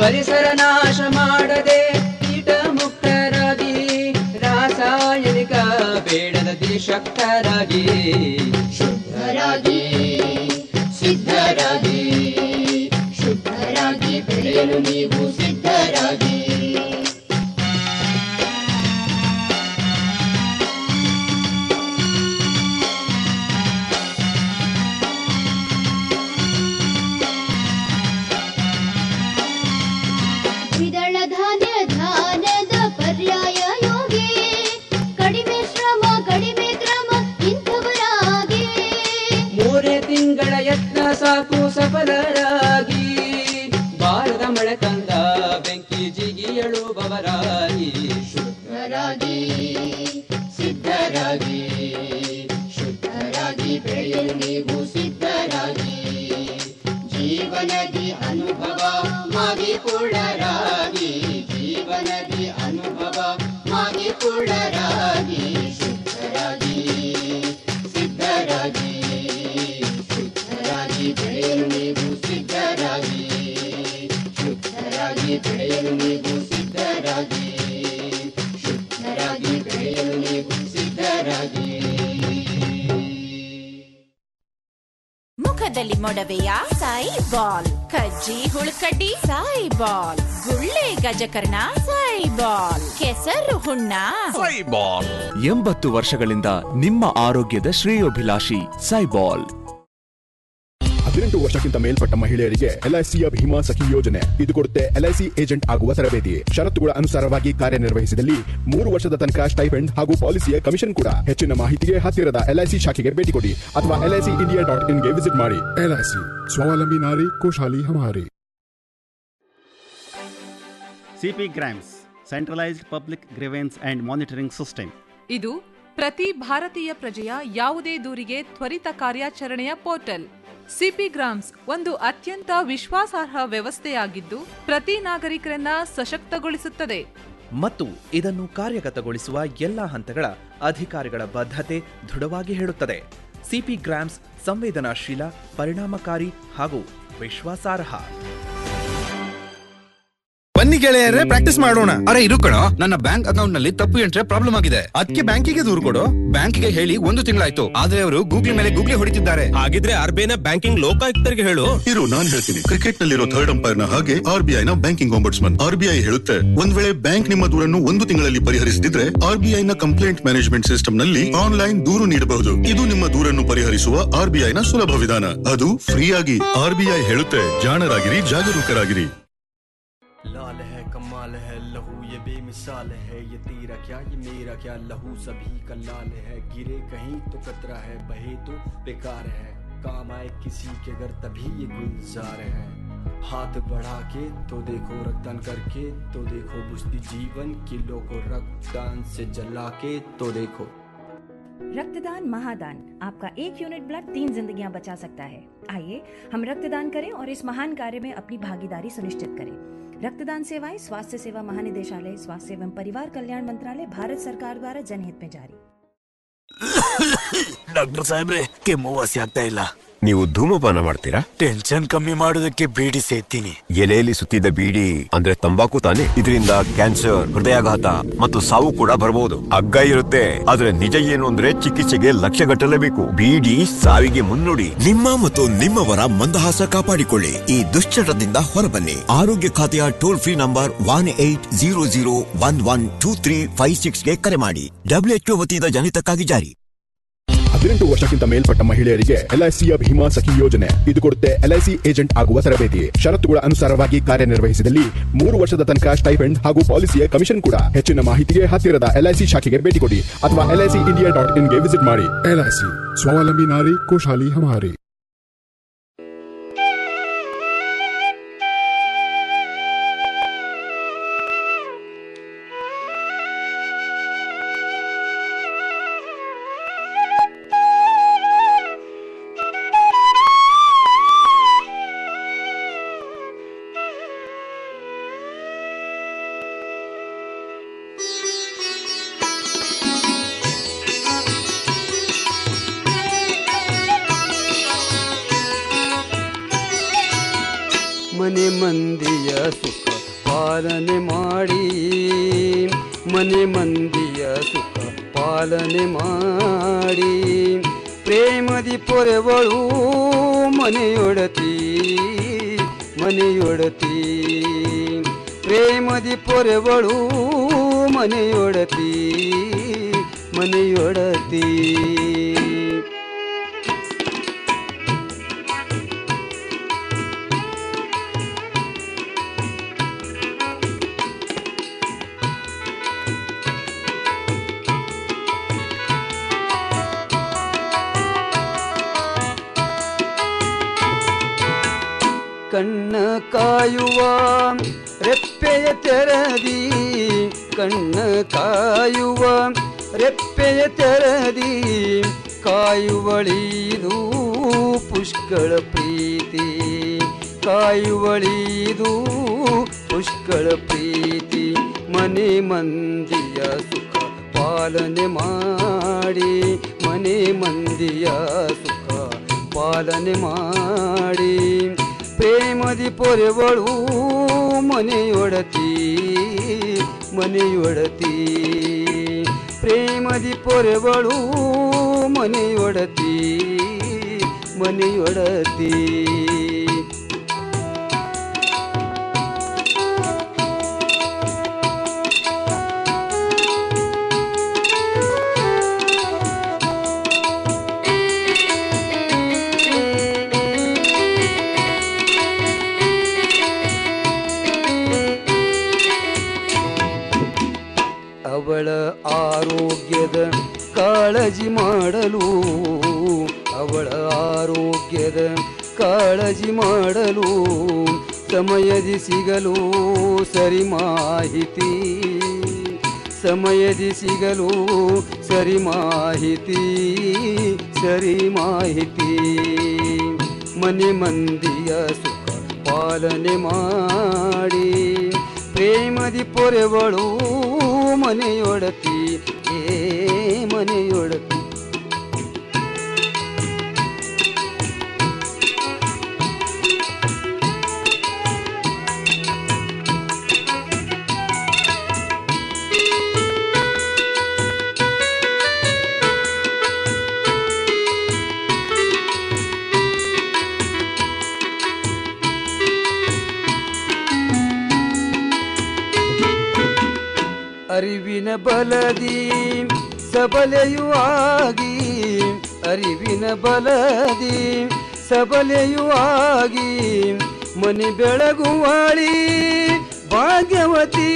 ಪರಿಸರ ನಾಶ ಮಾಡದೆ ಕೀಟ ಮುಕ್ತರಾಗಿ ರಾಸಾಯನಿಕ ಬೇಡದ ಶಕ್ತರಾಗಿ ಶುದ್ಧರಾಗಿ ಸಿದ್ಧರಾಗಿ ಶುದ್ಧರಾಗಿ ಬೆಳೆಯಲು ನೀವು ಸಿದ್ಧರಾಗಿ ದ್ವಿದಳ ಧಾನ್ಯ ಧಾನ್ಯದ ಪರ್ಯಾಯ ಯೋಗಿ ಕಡಿಮೆ ಶ್ರಮ ಕಡಿಮೆ ಕ್ರಮ ಇಂಥವರಾಗಿ ಮೂರೇ ತಿಂಗಳ ಯತ್ನ ಸಾಕು ಸಫಲರಾಗಿ ಬಾರದ ಮಳೆ ತಂದ ಬೆಂಕಿ ಜಿಗಿಯಳುವವರಾಗಿ ಶುದ್ಧರಾಗಿ ಸಿದ್ಧರಾಗಿ ಶುದ್ಧರಾಗಿ ಬೆಳೆಯಲು ನೀವು ಸಿದ್ಧರಾಗಿ ಜೀವನದಿ ಅನುಭವ ಮಾಗಿಕೊಳ್ಳರಾಗಿ ಜೀವನದಿ ಅನುಭವ ಮಾಗಿಕೊಳ್ಳರಾಗಿ ಶುದ್ಧರಾಗಿ ಸಿದ್ಧರಾಗಿ ಶುದ್ಧರಾಗಿ ಬೆಳೆಯಲು ನೀವು ಸಿದ್ಧರಾಗಿ ಶುದ್ಧರಾಗಿ ಬೆಳೆಯಲು ನೀವು ಸಿದ್ಧರಾಗಿ ಶುದ್ಧರಾಗಿ ಬೆಳೆಯಲು ನೀವು ಸಿದ್ಧರಾಗಿ ಮುಖದಲ್ಲಿ ಮೊಡವೆಯ ಸಾಯಿ ಬಾಲ್ ಕಜ್ಜಿ ಹುಳುಕಡ್ಡಿ ಸಾಯಿ ಬಾಲ್ ಗುಳ್ಳೆ ಗಜಕರ್ಣ ಸಾಯಿ ಬಾಲ್ ಕೆಸರು ಹುಣ್ಣ ಸೈಬಾಲ್ ಎಂಬತ್ತು ವರ್ಷಗಳಿಂದ ನಿಮ್ಮ ಆರೋಗ್ಯದ ಶ್ರೇಯೋಭಿಲಾಷಿ ಸೈಬಾಲ್ ಹದಿನೆಂಟು ವರ್ಷಕ್ಕಿಂತ ಮೇಲ್ಪಟ್ಟ ಮಹಿಳೆಯರಿಗೆ ಎಲ್ಐಸಿಯ ಭೀಮಾ ಸಖಿ ಯೋಜನೆ ಇದು ಕೊಡುತ್ತೆ ಎಲ್ಐಸಿ ಏಜೆಂಟ್ ಆಗುವ ತರಬೇತಿ ಷರತ್ತುಗಳ ಅನುಸಾರವಾಗಿ ಕಾರ್ಯನಿರ್ವಹಿಸಿದಲ್ಲಿ ಮೂರು ವರ್ಷದ ತನಕ ಸ್ಟೈಫೆಂಡ್ ಹಾಗೂ ಪಾಲಿಸಿಯ ಕಮಿಷನ್ ಕೂಡ ಹೆಚ್ಚಿನ ಮಾಹಿತಿಗೆ ಹತ್ತಿರದ ಎಲ್ಐಸಿ ಶಾಖೆಗೆ ಭೇಟಿ ಕೊಡಿ ಅಥವಾ ಎಲ್ಐಸಿ ಇಂಡಿಯಾ ಡಾಟ್ ಇನ್ಗೆ ವಿಸಿಟ್ ಮಾಡಿ ಎಲ್ಐಸಿ ಸ್ವಾವಲಂಬಿ ನಾರಿ ಖುಷಾಲಿ ಹಮಾರಿ CP grams centralised public grievance and monitoring system ಇದು ಪ್ರತಿ ಭಾರತೀಯ ಪ್ರಜೆಯ ಯಾವುದೇ ದೂರಿಗೆ ತ್ವರಿತ ಕಾರ್ಯಾಚರಣೆಯ ಪೋರ್ಟಲ್ ಸಿಪಿ ಗ್ರಾಮ್ಸ್ ಒಂದು ಅತ್ಯಂತ ವಿಶ್ವಾಸಾರ್ಹ ವ್ಯವಸ್ಥೆಯಾಗಿದ್ದು ಪ್ರತಿ ನಾಗರಿಕರನ್ನ ಸಶಕ್ತಗೊಳಿಸುತ್ತದೆ ಮತ್ತು ಇದನ್ನು ಕಾರ್ಯಗತಗೊಳಿಸುವ ಎಲ್ಲ ಹಂತಗಳ ಅಧಿಕಾರಿಗಳ ಬದ್ಧತೆ ದೃಢವಾಗಿ ಹೇಳುತ್ತದೆ ಸಿಪಿ ಗ್ರಾಮ್ಸ್ ಸಂವೇದನಾಶೀಲ ಪರಿಣಾಮಕಾರಿ ಹಾಗೂ ವಿಶ್ವಾಸಾರ್ಹ ಬನ್ನಿ ಗೆಳೆಯರೆ ಪ್ರಾಕ್ಟೀಸ್ ಮಾಡೋಣ ಅರೆ ಇರು ಕಣೋ ನನ್ನ ಬ್ಯಾಂಕ್ ಅಕೌಂಟ್ ನಲ್ಲಿ ತಪ್ಪು ಎಂಟ್ರೆ ಪ್ರಾಬ್ಲಮ್ ಆಗಿದೆ ಅದಕ್ಕೆ ಬ್ಯಾಂಕಿಗೆ ದೂರು ಕೊಡು ಬ್ಯಾಂಕಿಗೆ ಹೇಳಿ ಒಂದು ತಿಂಗಳಾಯ್ತು ಆದ್ರೆ ಅವರು ಗೂಗ್ಲಿ ಮೇಲೆ ಗೂಗ್ಲಿ ಹೊಡಿತಿದ್ದಾರೆ ಹಾಗಿದ್ರೆ ಆರ್ ಬಿ ಬ್ಯಾಂಕಿಂಗ್ ಲೋಕಾಯುಕ್ತರಿಗೆ ಹೇಳು ಇರು ನಾನ್ ಹೇಳ್ತೀನಿ ಕ್ರಿಕೆಟ್ ನಲ್ಲಿರೋ ಥರ್ಡ್ ಅಂಪೈರ್ ನ ಹಾಗೆ ಆರ್ ಬಿ ಐ ನ banking ombudsman R B I ಹೇಳುತ್ತೆ ಒಂದ್ ವೇಳೆ ಬ್ಯಾಂಕ್ ನಿಮ್ಮ ದೂರನ್ನು ಒಂದು ತಿಂಗಳಲ್ಲಿ ಪರಿಹರಿಸದಿದ್ರೆ ಆರ್ ಬಿ ಐ ನ ಕಂಪ್ಲೇಂಟ್ ಮ್ಯಾನೇಜ್ಮೆಂಟ್ ಸಿಸ್ಟಮ್ ನಲ್ಲಿ ಆನ್ಲೈನ್ ದೂರು ನೀಡಬಹುದು ಇದು ನಿಮ್ಮ ದೂರನ್ನು ಪರಿಹರಿಸುವ ಆರ್ ಬಿ ಐ ನ ಸುಲಭ ವಿಧಾನ ಅದು ಫ್ರೀ ಆಗಿ ಆರ್ ಬಿ ಐ ಹೇಳುತ್ತೆ ಜಾಣರಾಗಿರಿ ಜಾಗರೂಕರಾಗಿರಿ लाल है कमाल है लहू ये बेमिसाल है ये तेरा क्या ये मेरा क्या लहू सभी का लाल है गिरे कहीं तो कतरा है बहे तो बेकार है काम आए किसी के घर तभी ये गुलजार है हाथ बढ़ा के तो देखो रक्तदान करके तो देखो बुझती जीवन किलो को रक्तदान से जला के तो देखो रक्तदान महादान आपका एक यूनिट ब्लड तीन जिंदगियां बचा सकता है आइए हम रक्तदान करें और इस महान कार्य में अपनी भागीदारी सुनिश्चित करें रक्तदान सेवाएं स्वास्थ्य सेवा महानिदेशालय स्वास्थ्य एवं परिवार कल्याण मंत्रालय भारत सरकार द्वारा जनहित में जारी ಡಾಕ್ಟರ್ ಸಾಹೇಬ್ರೆ ಕೆಮ್ಮು ವಾಸಿ ಆಗ್ತಾ ಇಲ್ಲ ನೀವು ಧೂಮಪಾನ ಮಾಡ್ತೀರಾ ಟೆನ್ಷನ್ ಕಮ್ಮಿ ಮಾಡೋದಕ್ಕೆ ಬೀಡಿ ಸೇತೀನಿ ಎಲೆಯಲ್ಲಿ ಸುತ್ತಿದ ಬೀಡಿ ಅಂದ್ರೆ ತಂಬಾಕು ತಾನೆ ಇದರಿಂದ ಕ್ಯಾನ್ಸರ್ ಹೃದಯಾಘಾತ ಮತ್ತು ಸಾವು ಕೂಡ ಬರಬಹುದು ಅಗ್ಗ ಇರುತ್ತೆ ಆದ್ರೆ ನಿಜ ಏನು ಅಂದ್ರೆ ಚಿಕಿತ್ಸೆಗೆ ಲಕ್ಷ ಗಟ್ಟಲೇಬೇಕು ಬೀಡಿ ಸಾವಿಗೆ ಮುನ್ನುಡಿ ನಿಮ್ಮ ಮತ್ತು ನಿಮ್ಮವರ ಮಂದಹಾಸ ಕಾಪಾಡಿಕೊಳ್ಳಿ ಈ ದುಶ್ಚಟದಿಂದ ಹೊರಬನ್ನಿ ಆರೋಗ್ಯ ಖಾತೆಯ toll free number one eight zero zero one one two three five ಸಿಕ್ಸ್ಗೆ ಕರೆ ಮಾಡಿ ಡಬ್ಲ್ಯೂಎಚ್ಒ ವತಿಯಿಂದ ಜನಿತಕ್ಕಾಗಿ ಜಾರಿ ಹದಿನೆಂಟು ವರ್ಷಕ್ಕಿಂತ ಮೇಲ್ಪಟ್ಟ ಮಹಿಳೆಯರಿಗೆ ಎಲ್ಐಸಿಯ ಭೀಮಾ ಸಖಿ ಯೋಜನೆ ಇದು ಕೊಡುತ್ತೆ ಎಲ್ಐಸಿ ಏಜೆಂಟ್ ಆಗುವ ತರಬೇತಿ ಷರತ್ತುಗಳ ಅನುಸಾರವಾಗಿ ಕಾರ್ಯನಿರ್ವಹಿಸಿದಲ್ಲಿ ಮೂರು ವರ್ಷದ ತನಕ ಸ್ಟೈಫೆಂಡ್ ಹಾಗೂ ಪಾಲಿಸಿಯ ಕಮಿಷನ್ ಕೂಡ ಹೆಚ್ಚಿನ ಮಾಹಿತಿಗೆ ಹತ್ತಿರದ ಎಲ್ಐಸಿ ಶಾಖೆಗೆ ಭೇಟಿ ಕೊಡಿ ಅಥವಾ ಎಲ್ಐಸಿ ಇಂಡಿಯಾ ಡಾಟ್ ಇನ್ಗೆ ವಿಸಿಟ್ ಮಾಡಿ ಎಲ್ಐಸಿ ಸ್ವಾವಲಂಬಿ ನಾರಿ ಖುಷಾಲಿ ಹಮಾರಿ ಮನೆ ಮಂದಿಯ ಸುಖ ಪಾಲನೆ ಮಾಡಿ ಮನೆ ಮಂದಿಯ ಸುಖ ಪಾಲನೆ ಮಾಡಿ ಪ್ರೇಮದಿ ಪೊರೆವಳು ಮನೆಯೊಡತಿ ಮನೆಯೊಡತಿ ಪ್ರೇಮದಿ ಪೊರೆವಳು ಮನೆಯೊಡತಿ ಮನೆಯೊಡತಿ ಕಣ್ಣ ಕಾಯುವ ರೆಪ್ಪೆಯ ತೆರದಿ ಕಣ್ಣ ಕಾಯುವ ರೆಪ್ಪೆಯ ತೆರದಿ ಕಾಯುವಳಿದು ಪುಷ್ಕಳ ಪ್ರೀತಿ ಕಾಯುವಳಿದು ಪುಷ್ಕಳ ಪ್ರೀತಿ ಮನೆ ಮಂದಿಯ ಸುಖ ಪಾಲನೆ ಮಾಡಿ ಮನೆ ಮಂದಿಯ ಸುಖ ಪಾಲನೆ ಮಾಡಿ ಪ್ರೇಮದಿ ಪೊರೆವಳು ಮನೆಯೊಡತಿ ಮನೆಯೊಡತಿ ಪ್ರೇಮದಿ ಪೊರೆವಳು ಮನೆಯೊಡತಿ ಮನೆಯೊಡತಿ ಅವಳ ಆರೋಗ್ಯದ ಕಾಳಜಿ ಮಾಡಲು ಅವಳ ಆರೋಗ್ಯದ ಕಾಳಜಿ ಮಾಡಲು ಸಮಯದಿ ಸಿಗಲು ಸರಿ ಮಾಹಿತಿ ಸಮಯದಿ ಸಿಗಲು ಸರಿ ಮಾಹಿತಿ ಸರಿ ಮಾಹಿತಿ ಮನೆ ಮಂದಿಯ ಸುಖ ಪಾಲನೆ ಮಾಡಿ ಪ್ರೇಮದಿ ಪೊರೆವಳು ಮನೆಯೊಡತಿ ಏ ಮನೆಯೊಡತಿ ಅರಿವಿನ ಬಲದಿ ಸಬಲೆಯೂ ಆಗಿ ಅರಿವಿನ ಬಲದಿ ಸಬಲೆಯೂ ಆಗಿ ಮನೆ ಬೆಳಗುವಾಳಿ ಭಾಗ್ಯವತಿ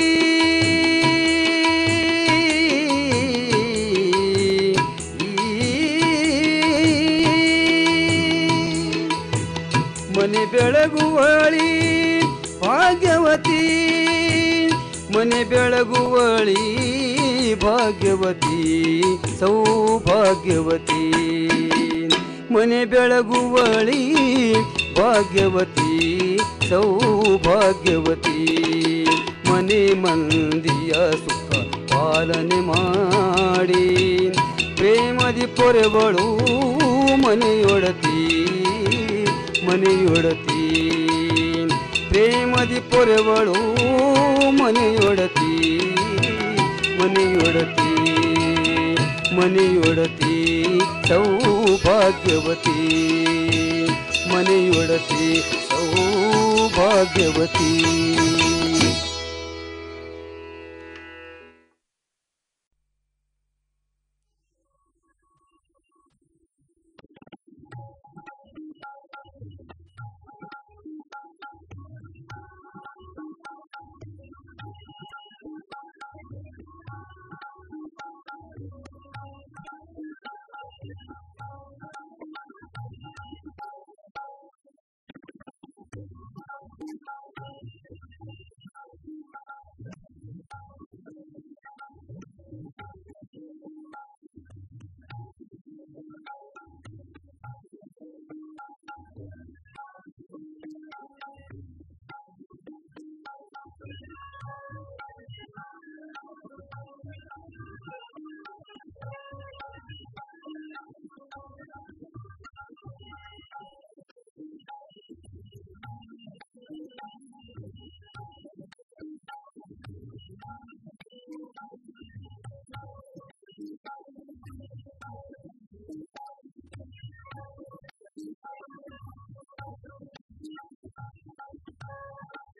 ಮನೆ ಬೆಳಗುವಳಿ ಭಾಗ್ಯವತಿ ಮನೆ ಬೆಳಗುವಳಿ ಭಾಗ್ಯವತಿ ಸೌಭಾಗ್ಯವತಿ ಮನೆ ಬೆಳಗುವಳಿ ಭಾಗ್ಯವತಿ ಸೌಭಾಗ್ಯವತಿ ಮನೆ ಮಂದಿಯ ಸುಖ ಪಾಲನೆ ಮಾಡಿ ಪ್ರೇಮದಿ ಪೊರೆವಳು ಮನೆಯೊಡತಿ ಮನೆಯೊಡತಿ ಪ್ರೇಮದಿ ಪೊರೆವಳು ಮನೆಯೊಡತಿ ಮನೆಯೊಡತಿ ಮನೆಯೊಡತಿ ಸೌಭಾಗ್ಯವತಿ ಮನೆಯೊಡತಿ ಸೌಭಾಗ್ಯವತಿ